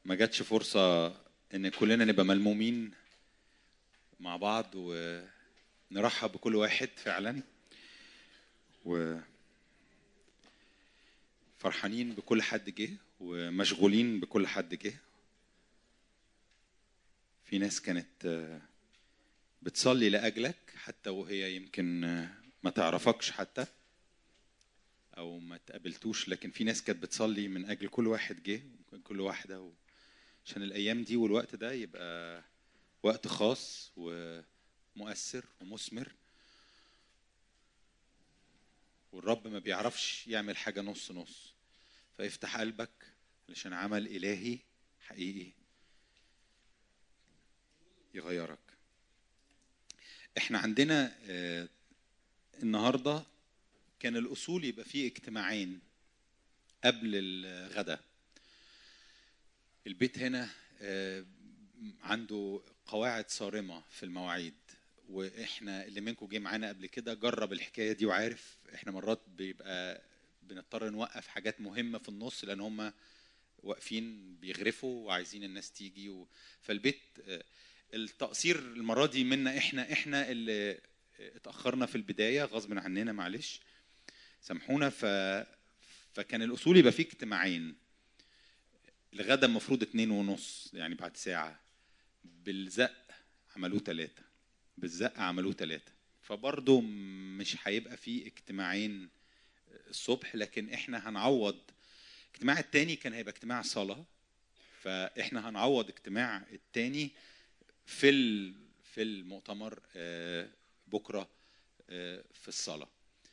ما جاتش فرصة إن كلنا نبقى ملمومين مع بعض ونرحب بكل واحد فعلا و فرحانين بكل حد جه ومشغولين بكل حد جه في ناس كانت آه، بتصلي لأجلك حتى وهي يمكن آه، ما تعرفكش حتى او ما تقابلتوش لكن في ناس كانت بتصلي من اجل كل واحد جه كل واحده و... عشان الايام دي والوقت ده يبقى وقت خاص ومؤثر ومثمر والرب ما بيعرفش يعمل حاجه نص نص فافتح قلبك علشان عمل الهي حقيقي يغيرك احنا عندنا آه، النهارده كان الاصول يبقى فيه اجتماعين قبل الغداء البيت هنا آه، عنده قواعد صارمه في المواعيد واحنا اللي منكم جه معانا قبل كده جرب الحكايه دي وعارف احنا مرات بيبقى بنضطر نوقف حاجات مهمه في النص لان هم واقفين بيغرفوا وعايزين الناس تيجي و... فالبيت آه، التقصير المره دي منا احنا احنا اللي اتاخرنا في البدايه غصب عننا معلش سامحونا ف فكان الاصول يبقى فيه اجتماعين الغدا المفروض اتنين ونص يعني بعد ساعه بالزق عملوه ثلاثه بالزق عملوه ثلاثه فبرضه مش هيبقى فيه اجتماعين الصبح لكن احنا هنعوض الاجتماع التاني كان هيبقى اجتماع صلاه فاحنا هنعوض اجتماع التاني في ال- في المؤتمر آه، بكره آه، في الصلاه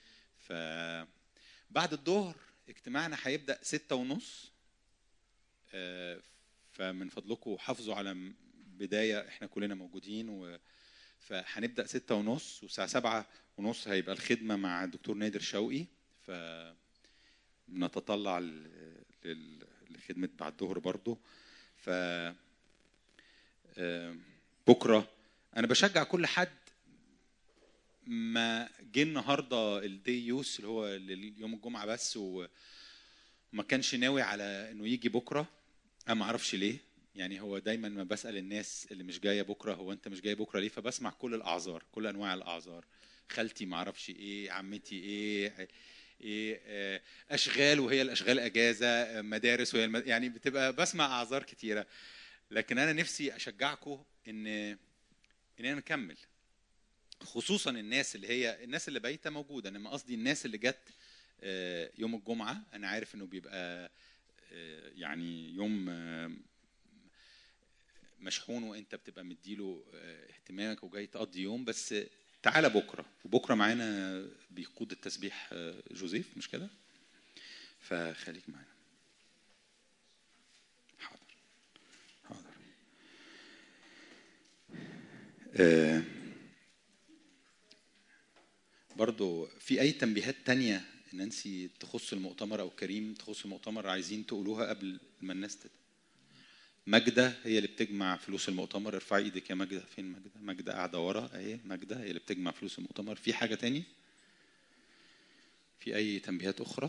فبعد الظهر اجتماعنا هيبدا ستة ونص آه، فمن فضلكم حافظوا على م- بدايه احنا كلنا موجودين و فهنبدا ستة ونص والساعه سبعة ونص هيبقى الخدمه مع الدكتور نادر شوقي ف نتطلع ل- لل- لخدمه بعد الظهر برضه ف آه، بكره انا بشجع كل حد ما جه النهارده الدي يوس اللي هو يوم الجمعه بس وما كانش ناوي على انه يجي بكره انا ما اعرفش ليه يعني هو دايما ما بسال الناس اللي مش جايه بكره هو انت مش جاي بكره ليه فبسمع كل الاعذار كل انواع الاعذار خالتي ما اعرفش ايه عمتي ايه ايه آه، اشغال وهي الاشغال اجازه آه، مدارس وهي المد... يعني بتبقى بسمع اعذار كتيره لكن انا نفسي اشجعكم ان اننا نكمل خصوصا الناس اللي هي الناس اللي بايته موجوده انما قصدي الناس اللي جت آه، يوم الجمعه انا عارف انه بيبقى آه، يعني يوم آه، مشحون وانت بتبقى مديله آه، اهتمامك وجاي تقضي يوم بس تعالى بكره وبكره معانا بيقود التسبيح آه، جوزيف مش كده فخليك معانا حاضر حاضر آه، برضو في اي تنبيهات تانية نانسي تخص المؤتمر او كريم تخص المؤتمر عايزين تقولوها قبل ما الناس تت... ماجدة هي اللي بتجمع فلوس المؤتمر ارفعي ايدك يا ماجدة فين ماجدة ماجدة قاعدة ورا اهي ماجدة هي اللي بتجمع فلوس المؤتمر في حاجة تاني في اي تنبيهات اخرى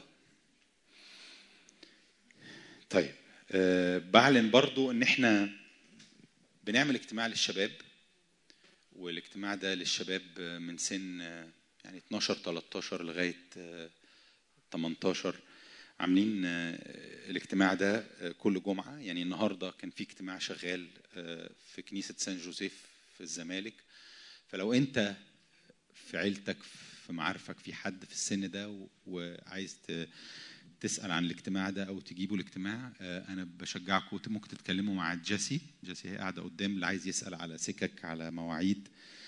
طيب أه بعلن برضو ان احنا بنعمل اجتماع للشباب والاجتماع ده للشباب من سن آه، يعني 12 13 لغايه آه، 18 عاملين آه، الاجتماع ده آه، كل جمعه يعني النهارده كان في اجتماع شغال آه، في كنيسه سان جوزيف في الزمالك فلو انت في عيلتك في معارفك في حد في السن ده و- وعايز ت- تسال عن الاجتماع ده او تجيبوا الاجتماع آه، انا بشجعكم ممكن تتكلموا مع جيسي جيسي هي قاعده قدام اللي عايز يسال على سكك على مواعيد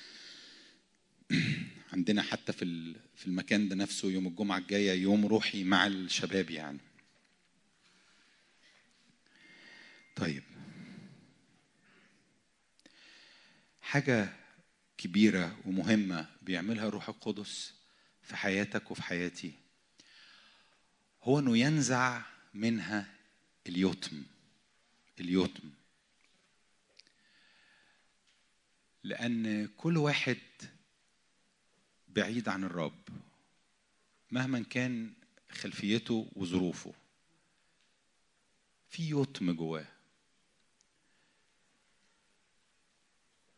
عندنا حتى في ال- في المكان ده نفسه يوم الجمعه الجايه يوم روحي مع الشباب يعني طيب حاجه كبيره ومهمه بيعملها الروح القدس في حياتك وفي حياتي هو انه ينزع منها اليتم اليتم لان كل واحد بعيد عن الرب مهما كان خلفيته وظروفه في يتم جواه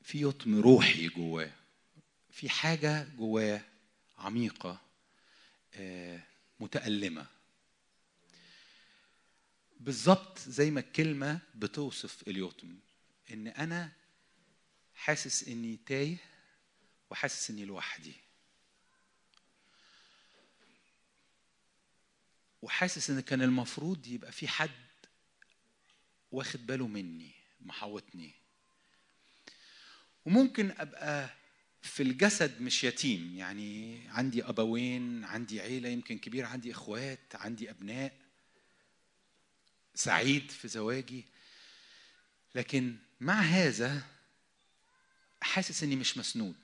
في يتم روحي جواه في حاجة جواه عميقة آه، متألمة بالظبط زي ما الكلمة بتوصف اليتم إن أنا حاسس إني تايه وحاسس إني لوحدي وحاسس إن كان المفروض يبقى في حد واخد باله مني محوطني وممكن ابقى في الجسد مش يتيم يعني عندي ابوين عندي عيله يمكن كبيره عندي اخوات عندي ابناء سعيد في زواجي لكن مع هذا حاسس اني مش مسنود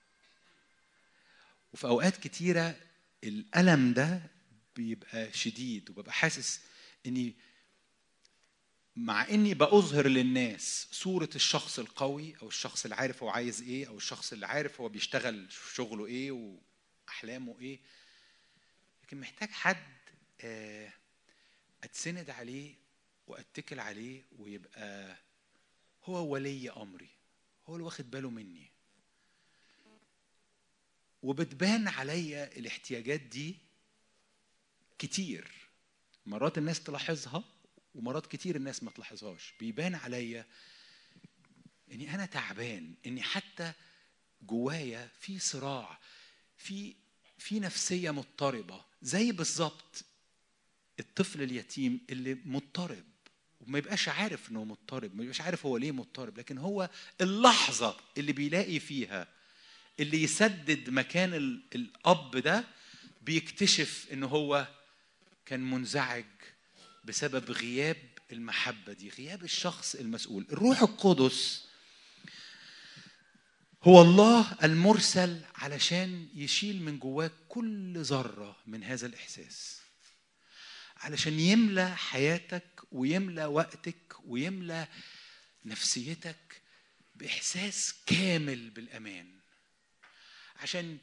وفي اوقات كتيره الالم ده بيبقى شديد وببقى حاسس اني مع اني باظهر للناس صوره الشخص القوي او الشخص اللي عارف هو عايز ايه او الشخص اللي عارف هو بيشتغل في شغله ايه واحلامه ايه لكن محتاج حد آه، اتسند عليه واتكل عليه ويبقى هو ولي امري هو اللي واخد باله مني وبتبان عليا الاحتياجات دي كتير مرات الناس تلاحظها ومرات كتير الناس ما تلاحظهاش بيبان عليا اني انا تعبان اني حتى جوايا في صراع في في نفسيه مضطربه زي بالظبط الطفل اليتيم اللي مضطرب وما يبقاش عارف انه مضطرب ما يبقاش عارف هو ليه مضطرب لكن هو اللحظه اللي بيلاقي فيها اللي يسدد مكان ال- الاب ده بيكتشف ان هو كان منزعج بسبب غياب المحبه دي غياب الشخص المسؤول الروح القدس هو الله المرسل علشان يشيل من جواك كل ذره من هذا الاحساس علشان يملى حياتك ويملى وقتك ويملى نفسيتك باحساس كامل بالامان عشان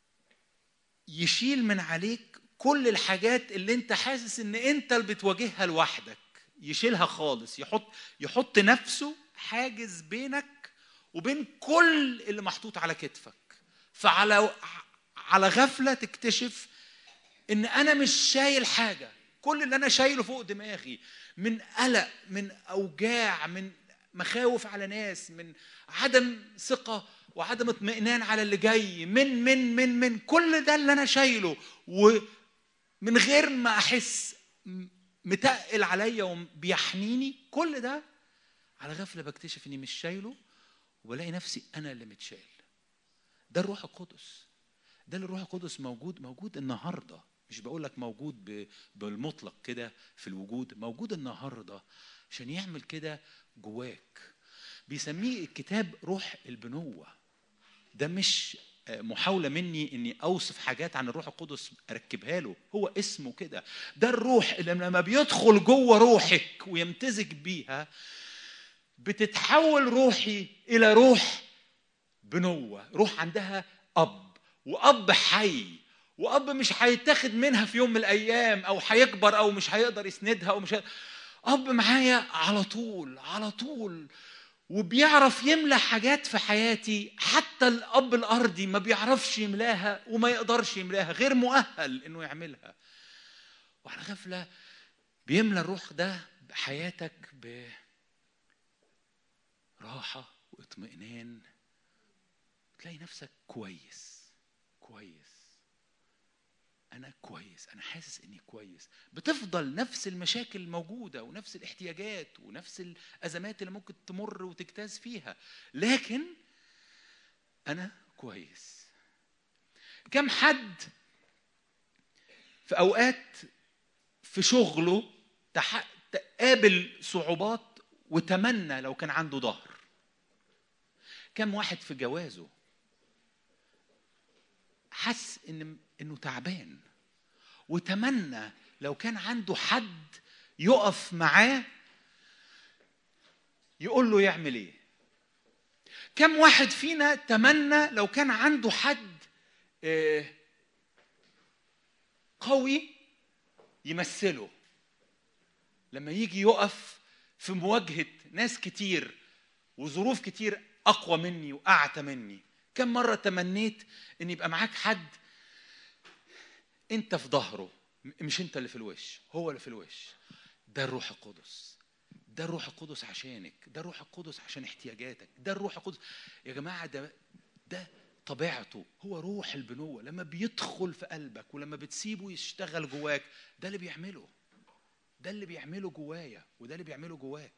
يشيل من عليك كل الحاجات اللي انت حاسس ان انت اللي بتواجهها لوحدك يشيلها خالص يحط يحط نفسه حاجز بينك وبين كل اللي محطوط على كتفك فعلى على غفله تكتشف ان انا مش شايل حاجه كل اللي انا شايله فوق دماغي من قلق من اوجاع من مخاوف على ناس من عدم ثقه وعدم اطمئنان على اللي جاي من من من من كل ده اللي انا شايله ومن غير ما احس م- متقل عليا وبيحنيني كل ده على غفله بكتشف اني مش شايله وبلاقي نفسي انا اللي متشال ده الروح القدس ده اللي الروح القدس موجود موجود النهارده مش بقول لك موجود ب- بالمطلق كده في الوجود موجود النهارده عشان يعمل كده جواك بيسميه الكتاب روح البنوه ده مش آه، محاولة مني إني أوصف حاجات عن الروح القدس أركبها له هو اسمه كده ده الروح اللي لما بيدخل جوه روحك ويمتزج بيها بتتحول روحي إلى روح بنوة روح عندها أب وأب حي وأب مش هيتاخد منها في يوم من الأيام أو هيكبر أو مش هيقدر يسندها أو مش هي... أب معايا على طول على طول وبيعرف يملى حاجات في حياتي حتى الأب الأرضي ما بيعرفش يملاها وما يقدرش يملاها غير مؤهل إنه يعملها وعلى غفلة بيملى الروح ده بحياتك براحة واطمئنان تلاقي نفسك كويس كويس أنا كويس أنا حاسس إني كويس بتفضل نفس المشاكل موجودة ونفس الاحتياجات ونفس الأزمات اللي ممكن تمر وتجتاز فيها لكن أنا كويس كم حد في أوقات في شغله تح- تقابل صعوبات وتمنى لو كان عنده ظهر كم واحد في جوازه حس ان انه تعبان وتمنى لو كان عنده حد يقف معاه يقول له يعمل ايه كم واحد فينا تمنى لو كان عنده حد آه، قوي يمثله لما يجي يقف في مواجهة ناس كتير وظروف كتير اقوى مني واعتى مني كم مره تمنيت ان يبقى معاك حد انت في ظهره مش انت اللي في الوش هو اللي في الوش ده الروح القدس ده الروح القدس عشانك ده الروح القدس عشان احتياجاتك ده الروح القدس يا جماعه ده ده طبيعته هو روح البنوة لما بيدخل في قلبك ولما بتسيبه يشتغل جواك ده اللي بيعمله ده اللي بيعمله جوايا وده اللي بيعمله جواك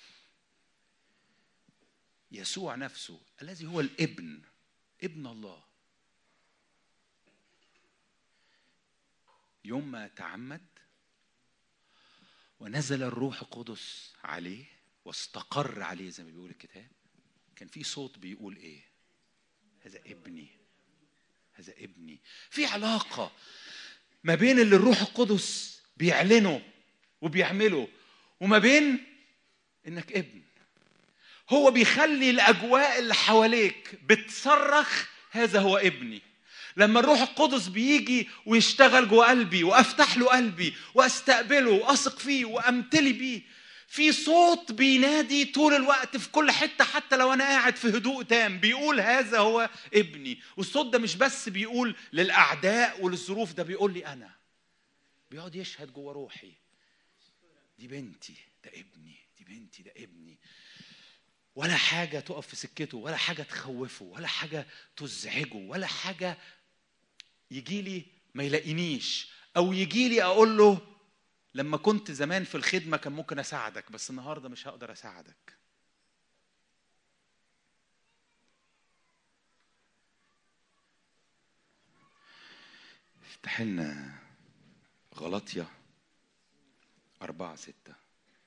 يسوع نفسه الذي هو الابن ابن الله يوم ما تعمد ونزل الروح القدس عليه واستقر عليه زي ما بيقول الكتاب كان في صوت بيقول ايه هذا ابني هذا ابني في علاقه ما بين اللي الروح القدس بيعلنه وبيعمله وما بين انك ابن هو بيخلي الاجواء اللي حواليك بتصرخ هذا هو ابني لما الروح القدس بيجي ويشتغل جوه قلبي وافتح له قلبي واستقبله واثق فيه وامتلي بيه في صوت بينادي طول الوقت في كل حته حتى لو انا قاعد في هدوء تام بيقول هذا هو ابني والصوت ده مش بس بيقول للاعداء وللظروف ده بيقول لي انا بيقعد يشهد جوه روحي دي بنتي ده ابني دي بنتي ده ابني ولا حاجة تقف في سكته ولا حاجة تخوفه ولا حاجة تزعجه ولا حاجة يجي لي ما يلاقينيش أو يجي لي أقول له لما كنت زمان في الخدمة كان ممكن أساعدك بس النهاردة مش هقدر أساعدك افتح لنا غلطية أربعة ستة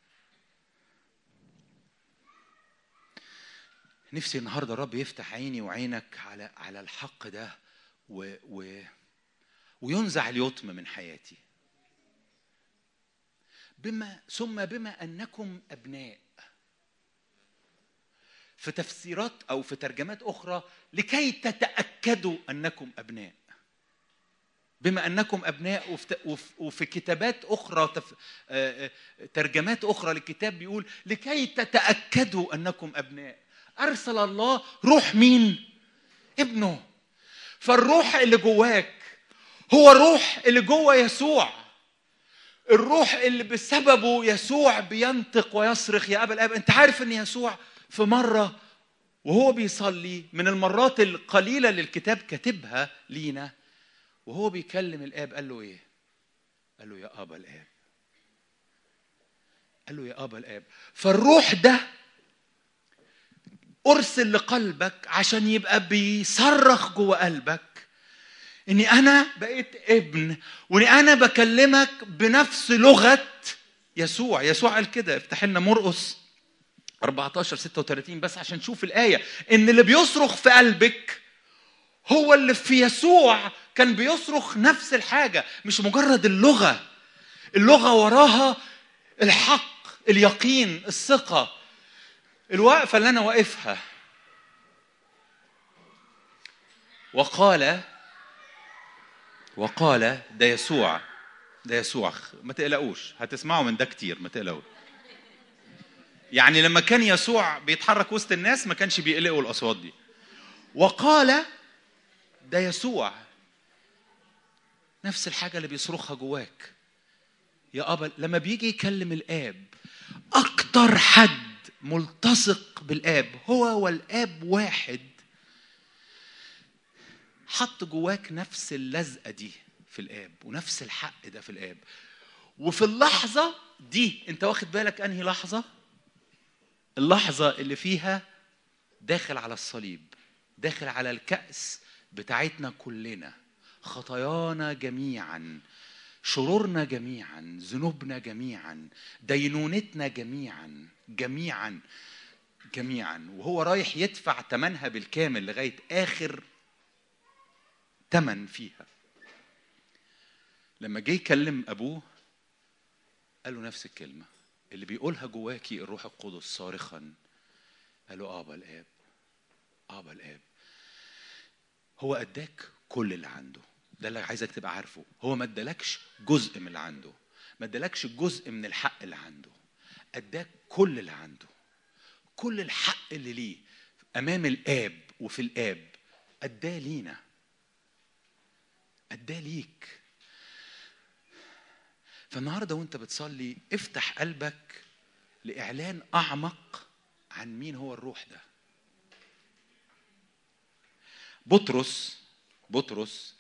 نفسي النهارده الرب يفتح عيني وعينك على على الحق ده و و وينزع اليتم من حياتي بما ثم بما انكم ابناء في تفسيرات او في ترجمات اخرى لكي تتاكدوا انكم ابناء بما انكم ابناء وفي, وفي كتابات اخرى تف... ترجمات اخرى للكتاب بيقول لكي تتاكدوا انكم ابناء ارسل الله روح مين ابنه فالروح اللي جواك هو الروح اللي جوه يسوع الروح اللي بسببه يسوع بينطق ويصرخ يا ابا الاب انت عارف ان يسوع في مره وهو بيصلي من المرات القليله اللي الكتاب كاتبها لينا وهو بيكلم الاب قال له ايه قال له يا ابا الاب قال له يا ابا الاب فالروح ده ارسل لقلبك عشان يبقى بيصرخ جوه قلبك اني انا بقيت ابن واني انا بكلمك بنفس لغه يسوع يسوع قال كده افتح لنا مرقس 14 36 بس عشان نشوف الايه ان اللي بيصرخ في قلبك هو اللي في يسوع كان بيصرخ نفس الحاجه مش مجرد اللغه اللغه وراها الحق اليقين الثقه الوقفة اللي أنا واقفها وقال وقال ده يسوع ده يسوع ما تقلقوش هتسمعوا من ده كتير ما تقلقوش يعني لما كان يسوع بيتحرك وسط الناس ما كانش بيقلقوا الأصوات دي وقال ده يسوع نفس الحاجة اللي بيصرخها جواك يا أبا لما بيجي يكلم الآب أكتر حد ملتصق بالآب هو والآب واحد حط جواك نفس اللزقة دي في الآب ونفس الحق ده في الآب وفي اللحظة دي أنت واخد بالك أنهي لحظة؟ اللحظة اللي فيها داخل على الصليب داخل على الكأس بتاعتنا كلنا خطايانا جميعا شرورنا جميعا ذنوبنا جميعا دينونتنا جميعا جميعا جميعا وهو رايح يدفع ثمنها بالكامل لغايه اخر ثمن فيها لما جه يكلم ابوه قال له نفس الكلمه اللي بيقولها جواكي الروح القدس صارخا قال له ابا الاب ابا الاب هو اداك كل اللي عنده ده اللي عايزك تبقى عارفه هو ما ادالكش جزء من اللي عنده ما ادالكش جزء من الحق اللي عنده اداك كل اللي عنده كل الحق اللي ليه امام الاب وفي الاب اداه لينا اداه ليك فالنهارده وانت بتصلي افتح قلبك لاعلان اعمق عن مين هو الروح ده بطرس بطرس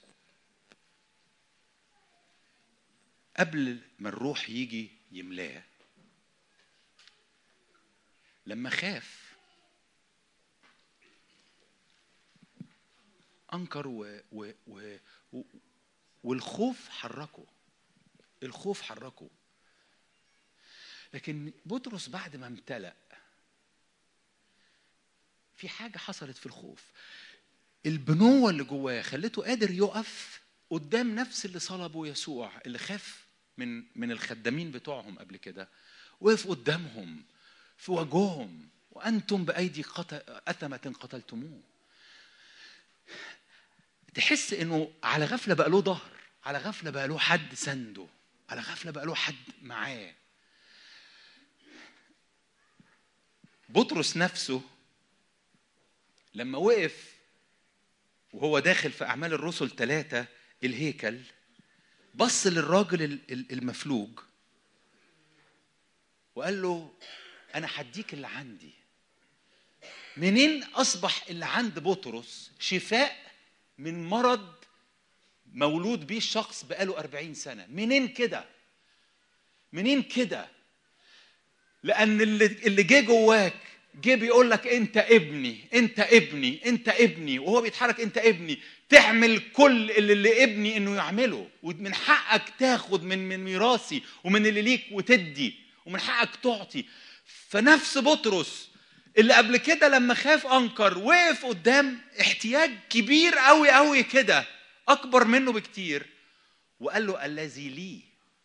قبل ما الروح يجي يملاه لما خاف انكر و و و و والخوف حركه الخوف حركه لكن بطرس بعد ما امتلأ في حاجة حصلت في الخوف البنوة اللي جواه خلته قادر يقف قدام نفس اللي صلبه يسوع اللي خاف من من الخدامين بتوعهم قبل كده وقف قدامهم في وجههم وانتم بايدي قتل اثمه قتلتموه تحس انه على غفله بقى له ظهر على غفله بقى له حد سنده على غفله بقى له حد معاه بطرس نفسه لما وقف وهو داخل في اعمال الرسل ثلاثه الهيكل بص للراجل ال- ال- المفلوج وقال له انا هديك اللي عندي منين اصبح اللي عند بطرس شفاء من مرض مولود بيه الشخص بقاله أربعين سنة منين كده منين كده لأن اللي اللي جه جواك جه بيقول لك أنت ابني أنت ابني أنت ابني وهو بيتحرك أنت ابني تعمل كل اللي, اللي ابني إنه يعمله ومن حقك تاخد من من ميراثي ومن اللي ليك وتدي ومن حقك تعطي فنفس بطرس اللي قبل كده لما خاف انكر وقف قدام احتياج كبير قوي قوي كده اكبر منه بكتير وقال له الذي لي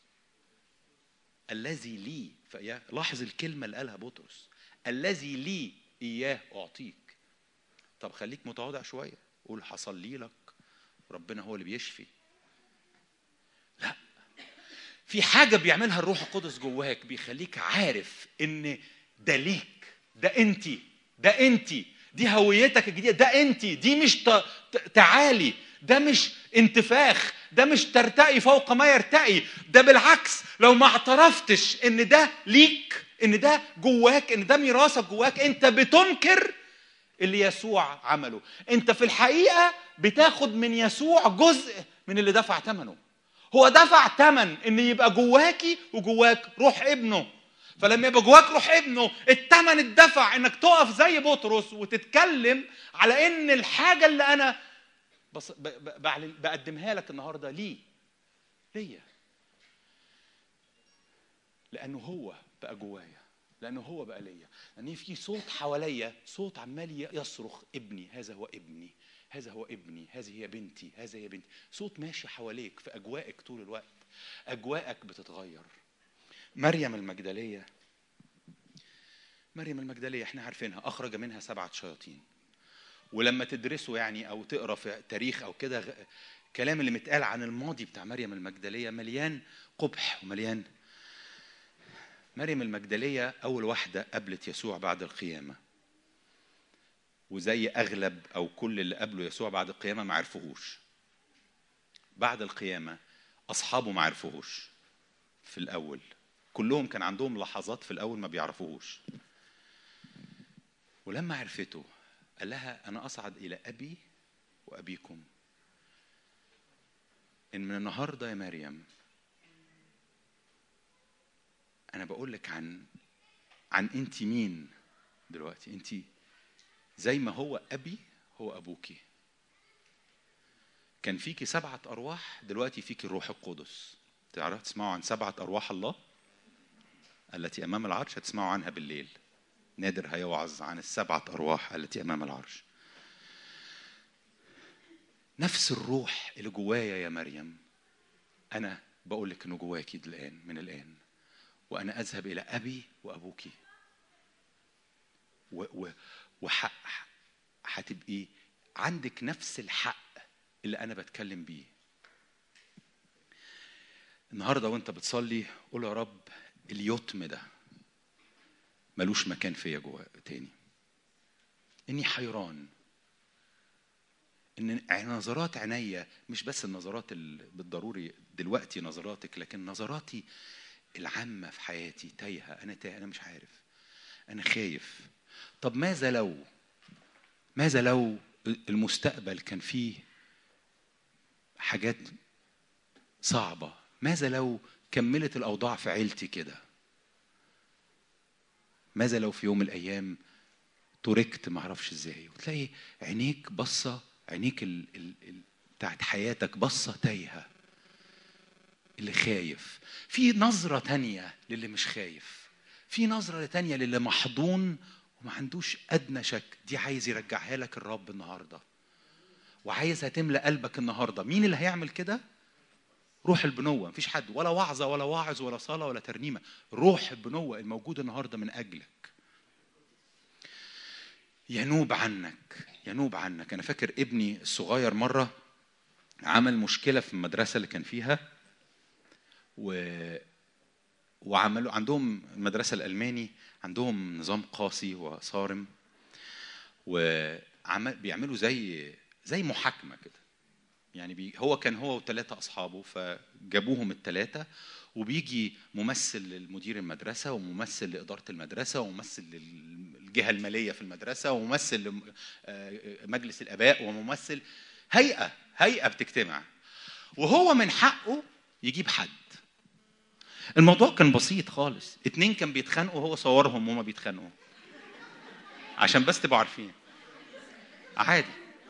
الذي لي فإياه لاحظ الكلمه اللي قالها بطرس الذي لي اياه اعطيك طب خليك متواضع شويه قول حصل لي لك ربنا هو اللي بيشفي لا في حاجه بيعملها الروح القدس جواك بيخليك عارف ان ده ليك ده انت ده انت دي هويتك الجديده ده انت دي مش ت- ت- تعالي ده مش انتفاخ ده مش ترتقي فوق ما يرتقي ده بالعكس لو ما اعترفتش ان ده ليك ان ده جواك ان ده ميراثك جواك انت بتنكر اللي يسوع عمله انت في الحقيقه بتاخد من يسوع جزء من اللي دفع ثمنه هو دفع ثمن ان يبقى جواكي وجواك روح ابنه فلما يبقى جواك روح ابنه الثمن اتدفع انك تقف زي بطرس وتتكلم على ان الحاجه اللي انا بص ب- ب- بعلن- بقدمها لك النهارده ليه ليا لانه هو بقى جوايا لانه هو بقى ليا لان في صوت حواليا صوت عمال يصرخ ابني هذا هو ابني هذا هو ابني هذه هي بنتي هذا هي بنتي صوت ماشي حواليك في اجواءك طول الوقت اجواءك بتتغير مريم المجدليه مريم المجدليه احنا عارفينها اخرج منها سبعه شياطين ولما تدرسوا يعني او تقرا في تاريخ او كده غ- كلام اللي متقال عن الماضي بتاع مريم المجدليه مليان قبح ومليان مريم المجدليه اول واحده قابلت يسوع بعد القيامه وزي اغلب او كل اللي قابلوا يسوع بعد القيامه ما عرفوهوش بعد القيامه اصحابه ما عرفوهوش في الاول كلهم كان عندهم لحظات في الاول ما بيعرفوهوش ولما عرفته قال لها انا اصعد الى ابي وابيكم ان من النهارده يا مريم انا بقول لك عن عن انت مين دلوقتي انت زي ما هو ابي هو ابوكي كان فيكي سبعة أرواح دلوقتي فيكي الروح القدس تعرف تسمعوا عن سبعة أرواح الله التي أمام العرش هتسمعوا عنها بالليل نادر هيوعظ عن السبعة أرواح التي أمام العرش نفس الروح اللي جوايا يا مريم أنا بقول لك إنه جواكي الآن من الآن وأنا أذهب إلى أبي وأبوكي و و وحق هتبقي عندك نفس الحق اللي أنا بتكلم بيه النهارده وانت بتصلي قول يا رب اليتم ده ملوش مكان فيا جوا تاني اني حيران ان نظرات عينيا مش بس النظرات اللي بالضروري دلوقتي نظراتك لكن نظراتي العامه في حياتي تايهه انا تايه انا مش عارف انا خايف طب ماذا لو ماذا لو المستقبل كان فيه حاجات صعبه ماذا لو كملت الاوضاع في عيلتي كده ماذا لو في يوم من الايام تركت ما اعرفش ازاي وتلاقي عينيك بصه عينيك ال ال ال بتاعت حياتك بصه تايهه اللي خايف في نظره تانية للي مش خايف في نظره تانية للي محضون وما عندوش ادنى شك دي عايز يرجعها لك الرب النهارده وعايزها تملى قلبك النهارده مين اللي هيعمل كده روح البنوة مفيش حد ولا وعظة ولا واعظ ولا صلاة ولا ترنيمة روح البنوة الموجود النهاردة من أجلك ينوب عنك ينوب عنك أنا فاكر ابني الصغير مرة عمل مشكلة في المدرسة اللي كان فيها و وعملوا عندهم المدرسة الألماني عندهم نظام قاسي وصارم وعمل بيعملوا زي زي محاكمة كده يعني بي هو كان هو وثلاثة أصحابه فجابوهم الثلاثة وبيجي ممثل لمدير المدرسة وممثل لإدارة المدرسة وممثل للجهة المالية في المدرسة وممثل لمجلس الآباء وممثل هيئة هيئة بتجتمع وهو من حقه يجيب حد الموضوع كان بسيط خالص اتنين كان بيتخانقوا هو صورهم وهما بيتخانقوا عشان بس تبقوا عارفين عادي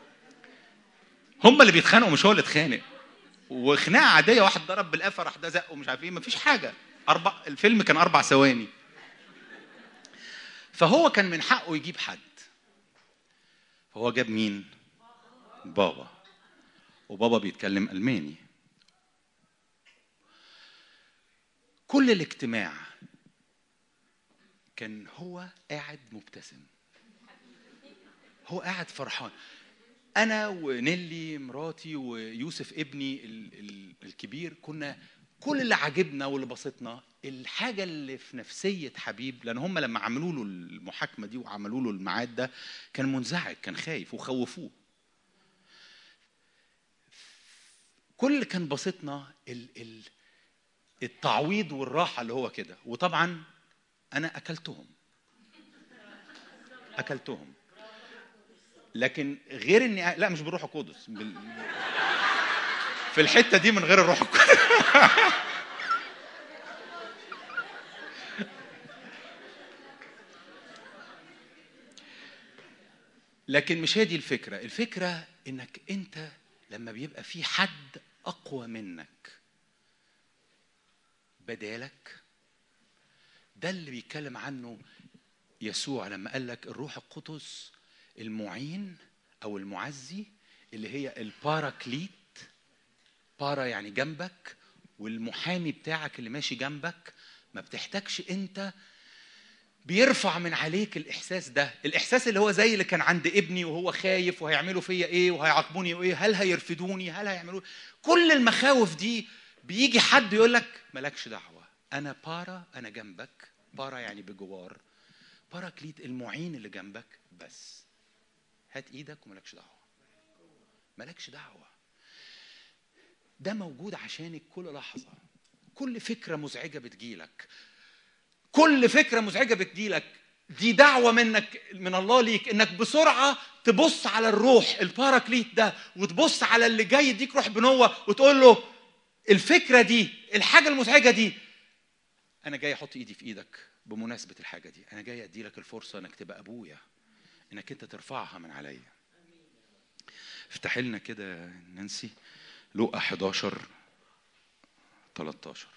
هم اللي بيتخانقوا مش هو اللي اتخانق وخناقه عاديه واحد ضرب بالقفا راح ده زقه مش عارف ايه مفيش حاجه اربع الفيلم كان اربع ثواني فهو كان من حقه يجيب حد فهو جاب مين بابا وبابا بيتكلم الماني كل الاجتماع كان هو قاعد مبتسم هو قاعد فرحان انا ونيلي مراتي ويوسف ابني ال- ال- الكبير كنا كل اللي عاجبنا واللي بسطنا الحاجه اللي في نفسيه حبيب لان هم لما عملوا له المحاكمه دي وعملوا له الميعاد ده كان منزعج كان خايف وخوفوه كل اللي كان بسطنا ال ال التعويض والراحه اللي هو كده وطبعا انا اكلتهم اكلتهم لكن غير اني لا مش بالروح القدس بال... في الحته دي من غير الروح القدس لكن مش هي دي الفكره الفكره انك انت لما بيبقى في حد اقوى منك بدالك ده اللي بيتكلم عنه يسوع لما قال لك الروح القدس المعين او المعزي اللي هي الباراكليت بارا يعني جنبك والمحامي بتاعك اللي ماشي جنبك ما بتحتاجش انت بيرفع من عليك الاحساس ده الاحساس اللي هو زي اللي كان عند ابني وهو خايف وهيعملوا فيا ايه وهيعاقبوني ايه هل هيرفدوني هل هيعملوا كل المخاوف دي بيجي حد يقول لك مالكش دعوه انا بارا انا جنبك بارا يعني بجوار باراكليت المعين اللي جنبك بس هات ايدك ومالكش دعوه مالكش دعوه ده موجود عشانك كل لحظه كل فكره مزعجه بتجيلك كل فكره مزعجه بتجيلك دي دعوه منك من الله ليك انك بسرعه تبص على الروح الباراكليت ده وتبص على اللي جاي يديك روح بنوه وتقول له الفكره دي الحاجه المزعجه دي انا جاي احط ايدي في ايدك بمناسبه الحاجه دي انا جاي ادي لك الفرصه انك تبقى ابويا انك انت ترفعها من عليا افتح لنا كده نانسي لقى 11 13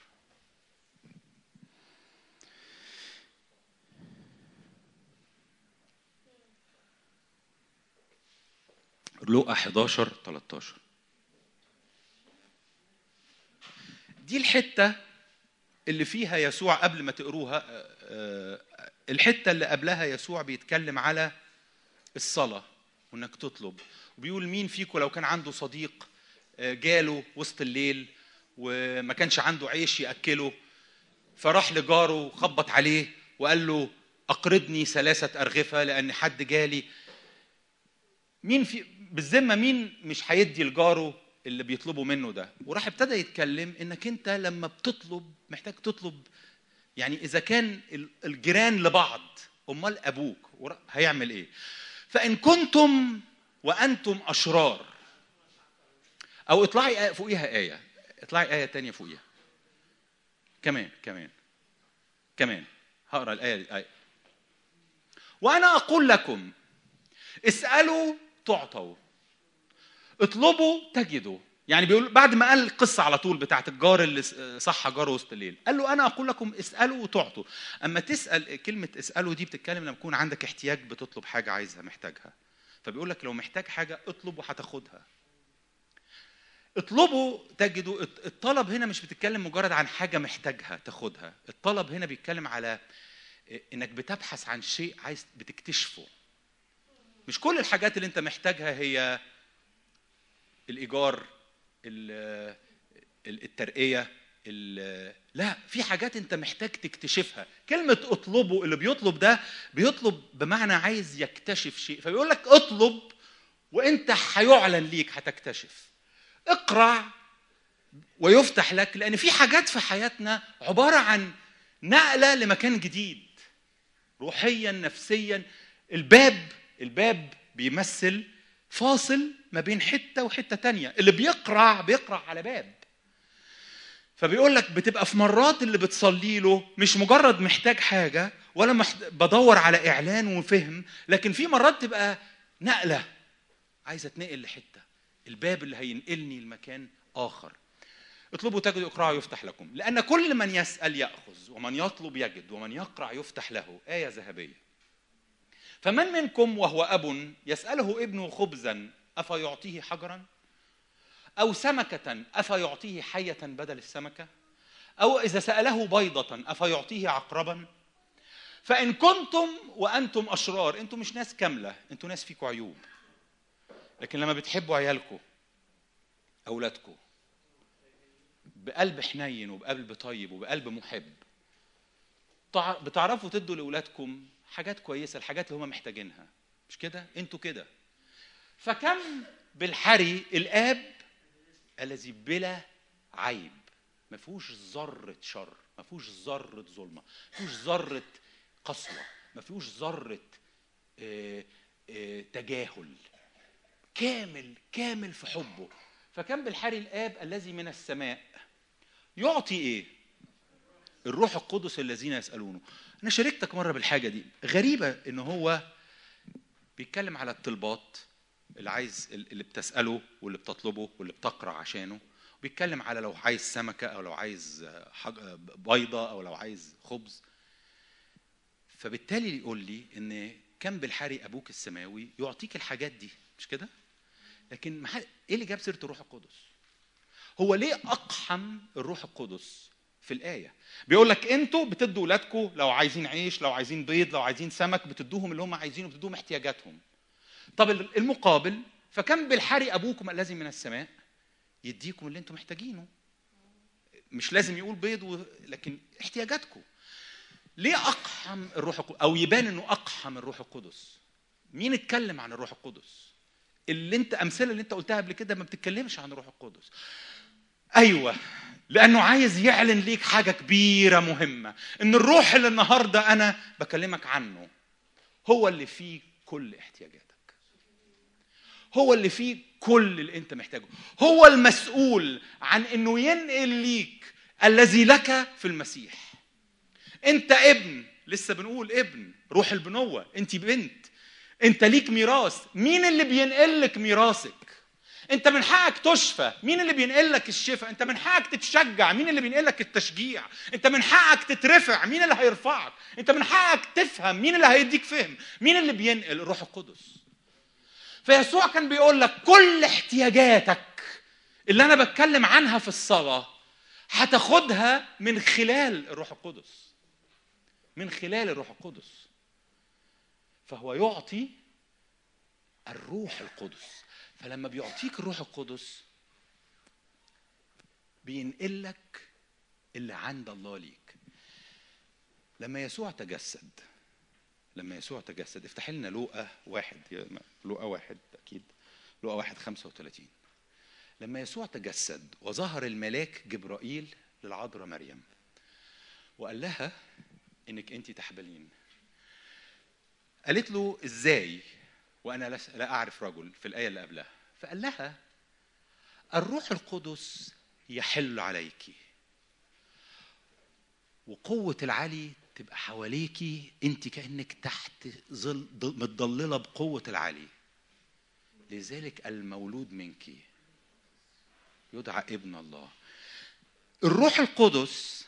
لقى 11 13 دي الحته اللي فيها يسوع قبل ما تقروها آه، آه، الحته اللي قبلها يسوع بيتكلم على الصلاه وانك تطلب وبيقول مين فيكم لو كان عنده صديق آه، جاله وسط الليل وما كانش عنده عيش ياكله فراح لجاره خبط عليه وقال له اقرضني ثلاثه ارغفه لان حد جالي مين في بالذمه مين مش هيدي لجاره اللي بيطلبوا منه ده وراح ابتدى يتكلم انك انت لما بتطلب محتاج تطلب يعني اذا كان ال- الجيران لبعض امال ابوك ورا- هيعمل ايه فان كنتم وانتم اشرار او اطلعي آية فوقيها ايه اطلعي ايه تانية فوقيها كمان كمان كمان هقرا الايه دي آية. وانا اقول لكم اسالوا تعطوا اطلبوا تجدوا يعني بيقول بعد ما قال القصه على طول بتاعت الجار اللي صح جاره وسط الليل قال له انا اقول لكم اسالوا وتعطوا اما تسال كلمه اسالوا دي بتتكلم لما يكون عندك احتياج بتطلب حاجه عايزها محتاجها فبيقول لك لو محتاج حاجه اطلب وهتاخدها اطلبوا تجدوا الطلب هنا مش بتتكلم مجرد عن حاجه محتاجها تاخدها الطلب هنا بيتكلم على انك بتبحث عن شيء عايز بتكتشفه مش كل الحاجات اللي انت محتاجها هي الايجار ال- ال- الترقيه ال- لا في حاجات انت محتاج تكتشفها كلمه اطلبه اللي بيطلب ده بيطلب بمعنى عايز يكتشف شيء فبيقول لك اطلب وانت هيعلن ليك هتكتشف اقرع ويفتح لك لان في حاجات في حياتنا عباره عن نقله لمكان جديد روحيا نفسيا الباب الباب بيمثل فاصل ما بين حته وحته تانية اللي بيقرع بيقرع على باب فبيقول لك بتبقى في مرات اللي بتصلي له مش مجرد محتاج حاجه ولا محت... بدور على اعلان وفهم لكن في مرات تبقى نقله عايز اتنقل لحته الباب اللي هينقلني لمكان اخر اطلبوا تجدوا اقرعوا يفتح لكم لان كل من يسال ياخذ ومن يطلب يجد ومن يقرع يفتح له ايه ذهبيه فمن منكم وهو اب يساله ابنه خبزا افيعطيه حجرا او سمكه افيعطيه حيه بدل السمكه او اذا ساله بيضه افيعطيه عقربا فان كنتم وانتم اشرار انتم مش ناس كامله انتم ناس فيكم عيوب لكن لما بتحبوا عيالكم اولادكم بقلب حنين وبقلب طيب وبقلب محب تع- بتعرفوا تدوا لاولادكم حاجات كويسه الحاجات اللي هم محتاجينها مش كده انتوا كده فكم بالحري الاب الذي بلا عيب ما فيهوش ذره شر ما فيهوش ذره ظلمه ما فيهوش ذره قسوه ما فيهوش ذره آه، آه، تجاهل كامل كامل في حبه فكم بالحري الاب الذي من السماء يعطي ايه الروح القدس الذين يسالونه انا شاركتك مره بالحاجه دي غريبه ان هو بيتكلم على الطلبات اللي عايز اللي بتساله واللي بتطلبه واللي بتقرا عشانه بيتكلم على لو عايز سمكه او لو عايز حاج... بيضه او لو عايز خبز فبالتالي يقول لي ان كم بالحري ابوك السماوي يعطيك الحاجات دي مش كده لكن مح... ايه اللي جاب سيره الروح القدس هو ليه اقحم الروح القدس في الايه بيقول لك انتوا بتدوا اولادكم لو عايزين عيش لو عايزين بيض لو عايزين سمك بتدوهم اللي هم عايزينه بتدوهم احتياجاتهم طب المقابل فكم بالحري ابوكم الذي من السماء يديكم اللي انتم محتاجينه مش لازم يقول بيض و... لكن احتياجاتكم ليه اقحم الروح القدس او يبان انه اقحم الروح القدس مين اتكلم عن الروح القدس اللي انت امثله اللي انت قلتها قبل كده ما بتتكلمش عن الروح القدس ايوه لانه عايز يعلن ليك حاجه كبيره مهمه ان الروح اللي النهارده انا بكلمك عنه هو اللي فيه كل احتياجاتك هو اللي فيه كل اللي انت محتاجه هو المسؤول عن انه ينقل ليك الذي لك في المسيح انت ابن لسه بنقول ابن روح البنوه انت بنت انت ليك ميراث مين اللي بينقل لك ميراثك انت من حقك تشفى مين اللي بينقل لك الشفاء انت من حقك تتشجع مين اللي بينقل لك التشجيع انت من حقك تترفع مين اللي هيرفعك انت من حقك تفهم مين اللي هيديك فهم مين اللي بينقل الروح القدس فيسوع كان بيقول لك كل احتياجاتك اللي انا بتكلم عنها في الصلاه هتاخدها من خلال الروح القدس من خلال الروح القدس فهو يعطي الروح القدس فلما بيعطيك الروح القدس بينقل لك اللي عند الله ليك لما يسوع تجسد لما يسوع تجسد افتح لنا لوقا واحد لوقا واحد اكيد لوقا واحد 35 لما يسوع تجسد وظهر الملاك جبرائيل للعذراء مريم وقال لها انك انت تحبلين قالت له ازاي وانا لس- لا اعرف رجل في الايه اللي قبلها فقال لها الروح القدس يحل عليك وقوة العلي تبقى حواليكي انت كأنك تحت ظل ض- متضللة بقوة العلي لذلك المولود منك يدعى ابن الله الروح القدس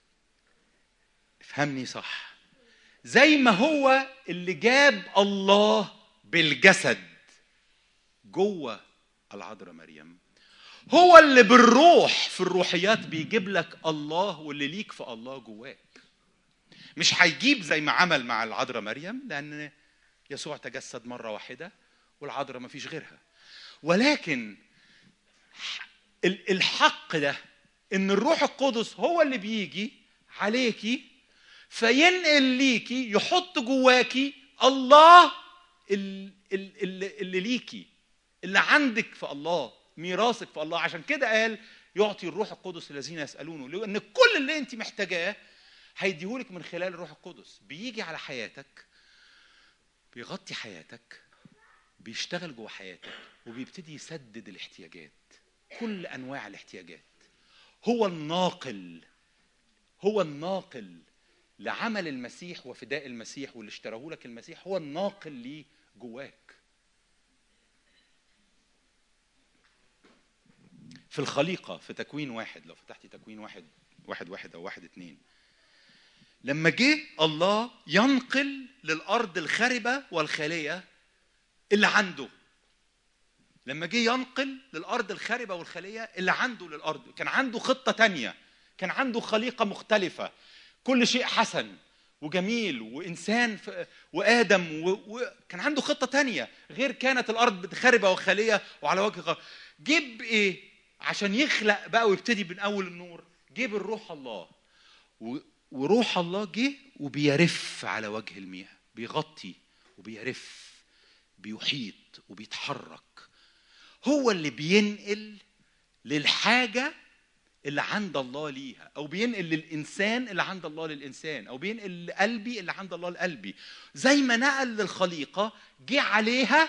افهمني صح زي ما هو اللي جاب الله بالجسد جوه العذراء مريم هو اللي بالروح في الروحيات بيجيب لك الله واللي ليك في الله جواك مش هيجيب زي ما عمل مع العذراء مريم لان يسوع تجسد مره واحده والعذراء ما فيش غيرها ولكن ال- الحق ده ان الروح القدس هو اللي بيجي عليكي فينقل ليكي يحط جواكي الله ال- ال- اللي, اللي ليكي اللي عندك في الله ميراثك في الله عشان كده قال يعطي الروح القدس الذين يسالونه لان كل اللي انت محتاجاه هيديهولك من خلال الروح القدس بيجي على حياتك بيغطي حياتك بيشتغل جوه حياتك وبيبتدي يسدد الاحتياجات كل انواع الاحتياجات هو الناقل هو الناقل لعمل المسيح وفداء المسيح واللي اشتراه لك المسيح هو الناقل ليه جواك في الخليقة في تكوين واحد لو فتحتي تكوين واحد واحد واحد أو واحد اتنين لما جه الله ينقل للأرض الخربة والخالية اللي عنده لما جه ينقل للأرض الخربة والخالية اللي عنده للأرض كان عنده خطة تانية كان عنده خليقة مختلفة كل شيء حسن وجميل وإنسان ف- وآدم وكان عنده خطة تانية غير كانت الأرض خربة وخالية وعلى وجه غير جيب إيه عشان يخلق بقى ويبتدي من أول النور جيب الروح الله و- وروح الله جه وبيرف على وجه المياه بيغطي وبيرف بيحيط وبيتحرك هو اللي بينقل للحاجة اللي عند الله ليها أو بينقل للإنسان اللي عند الله للإنسان أو بينقل لقلبي اللي عند الله لقلبي زي ما نقل للخليقة جه عليها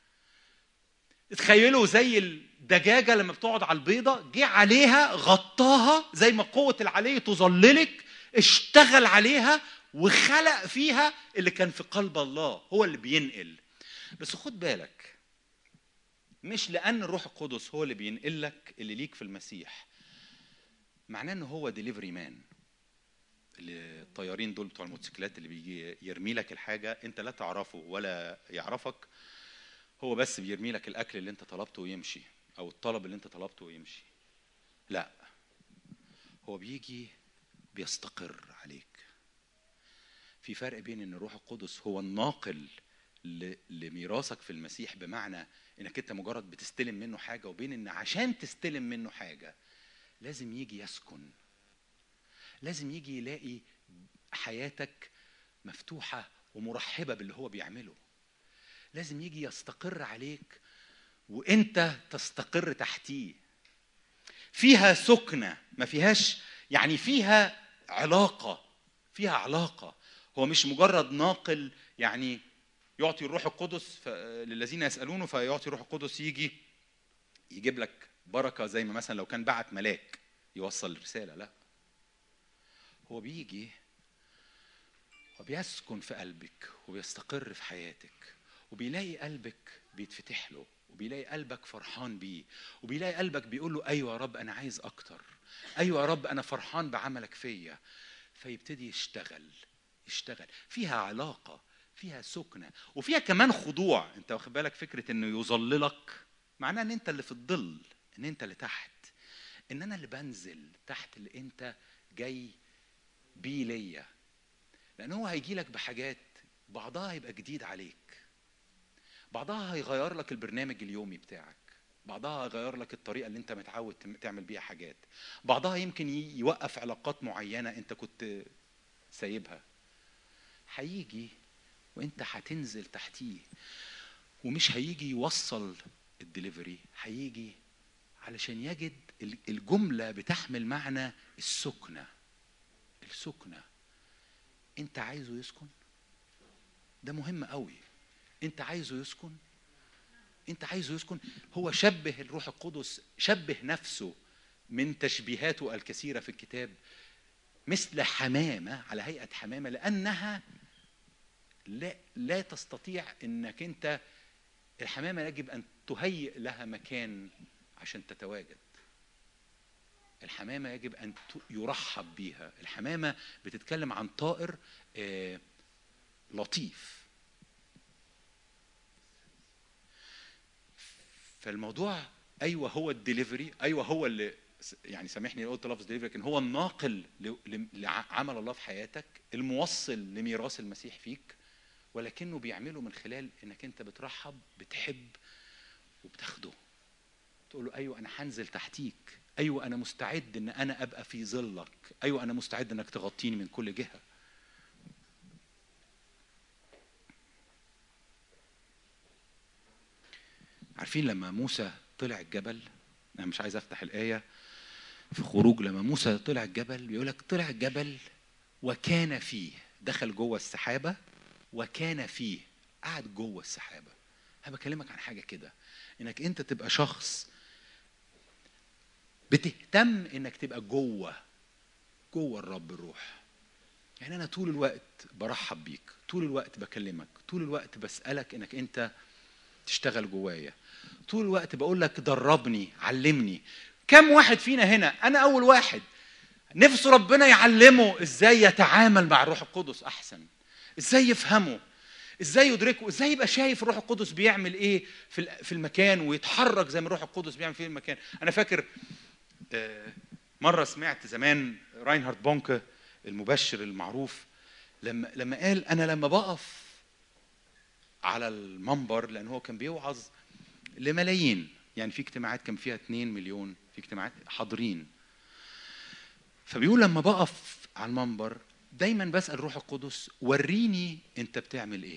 تخيلوا زي الدجاجة لما بتقعد على البيضة جه عليها غطاها زي ما قوة العلي تظللك اشتغل عليها وخلق فيها اللي كان في قلب الله هو اللي بينقل بس خد بالك مش لان الروح القدس هو اللي بينقل لك اللي ليك في المسيح معناه ان هو ديليفري مان اللي الطيارين دول بتوع الموتوسيكلات اللي بيجي يرمي لك الحاجه انت لا تعرفه ولا يعرفك هو بس بيرمي لك الاكل اللي انت طلبته ويمشي او الطلب اللي انت طلبته ويمشي لا هو بيجي بيستقر عليك في فرق بين ان الروح القدس هو الناقل ل- لميراثك في المسيح بمعنى انك انت مجرد بتستلم منه حاجه وبين ان عشان تستلم منه حاجه لازم يجي يسكن لازم يجي يلاقي حياتك مفتوحه ومرحبه باللي هو بيعمله لازم يجي يستقر عليك وانت تستقر تحتيه فيها سكنه ما فيهاش يعني فيها علاقه فيها علاقه هو مش مجرد ناقل يعني يعطي الروح القدس ف- للذين يسالونه فيعطي الروح القدس يجي يجيب لك بركه زي ما مثلا لو كان بعت ملاك يوصل الرساله لا هو بيجي وبيسكن في قلبك وبيستقر في حياتك وبيلاقي قلبك بيتفتح له وبيلاقي قلبك فرحان بيه وبيلاقي قلبك بيقول له ايوه يا رب انا عايز اكتر ايوه يا رب انا فرحان بعملك فيا فيبتدي يشتغل يشتغل فيها علاقه فيها سكنه وفيها كمان خضوع انت واخد بالك فكره انه يظللك معناه ان انت اللي في الظل ان انت اللي تحت ان انا اللي بنزل تحت اللي انت جاي بيه ليا لان هو هيجي لك بحاجات بعضها هيبقى جديد عليك بعضها هيغير لك البرنامج اليومي بتاعك بعضها هيغير لك الطريقه اللي انت متعود تم- تعمل بيها حاجات بعضها يمكن ي- يوقف علاقات معينه انت كنت سايبها هيجي وانت هتنزل تحتيه ومش هيجي يوصل الدليفري هيجي علشان يجد ال- الجملة بتحمل معنى السكنة السكنة انت عايزه يسكن ده مهم قوي انت عايزه يسكن انت عايزه يسكن هو شبه الروح القدس شبه نفسه من تشبيهاته الكثيرة في الكتاب مثل حمامة على هيئة حمامة لأنها لا لا تستطيع انك انت الحمامة يجب ان تهيئ لها مكان عشان تتواجد الحمامة يجب ان ت- يرحب بيها الحمامة بتتكلم عن طائر آه، لطيف فالموضوع ايوه هو الدليفري ايوه هو اللي يعني سامحني لو قلت لفظ دليفري لكن هو الناقل ل- ل- لعمل الله في حياتك الموصل لميراث المسيح فيك ولكنه بيعمله من خلال انك انت بترحب بتحب وبتاخده تقول له ايوه انا هنزل تحتيك ايوه انا مستعد ان انا ابقى في ظلك ايوه انا مستعد انك تغطيني من كل جهه عارفين لما موسى طلع الجبل انا مش عايز افتح الايه في خروج لما موسى طلع الجبل بيقول لك طلع الجبل وكان فيه دخل جوه السحابه وكان فيه قعد جوه السحابه انا بكلمك عن حاجه كده انك انت تبقى شخص بتهتم انك تبقى جوه جوه الرب الروح يعني انا طول الوقت برحب بيك طول الوقت بكلمك طول الوقت بسالك انك انت تشتغل جوايا طول الوقت بقول لك دربني علمني كم واحد فينا هنا انا اول واحد نفسه ربنا يعلمه ازاي يتعامل مع الروح القدس احسن ازاي يفهمه ازاي يدركه ازاي يبقى شايف الروح القدس بيعمل ايه في ال- في المكان ويتحرك زي ما الروح القدس بيعمل في المكان انا فاكر آه، مره سمعت زمان راينهارد بونكه المبشر المعروف لما لما قال انا لما بقف على المنبر لان هو كان بيوعظ لملايين يعني في اجتماعات كان فيها 2 مليون في اجتماعات حاضرين فبيقول لما بقف على المنبر دايما بسال الروح القدس وريني انت بتعمل ايه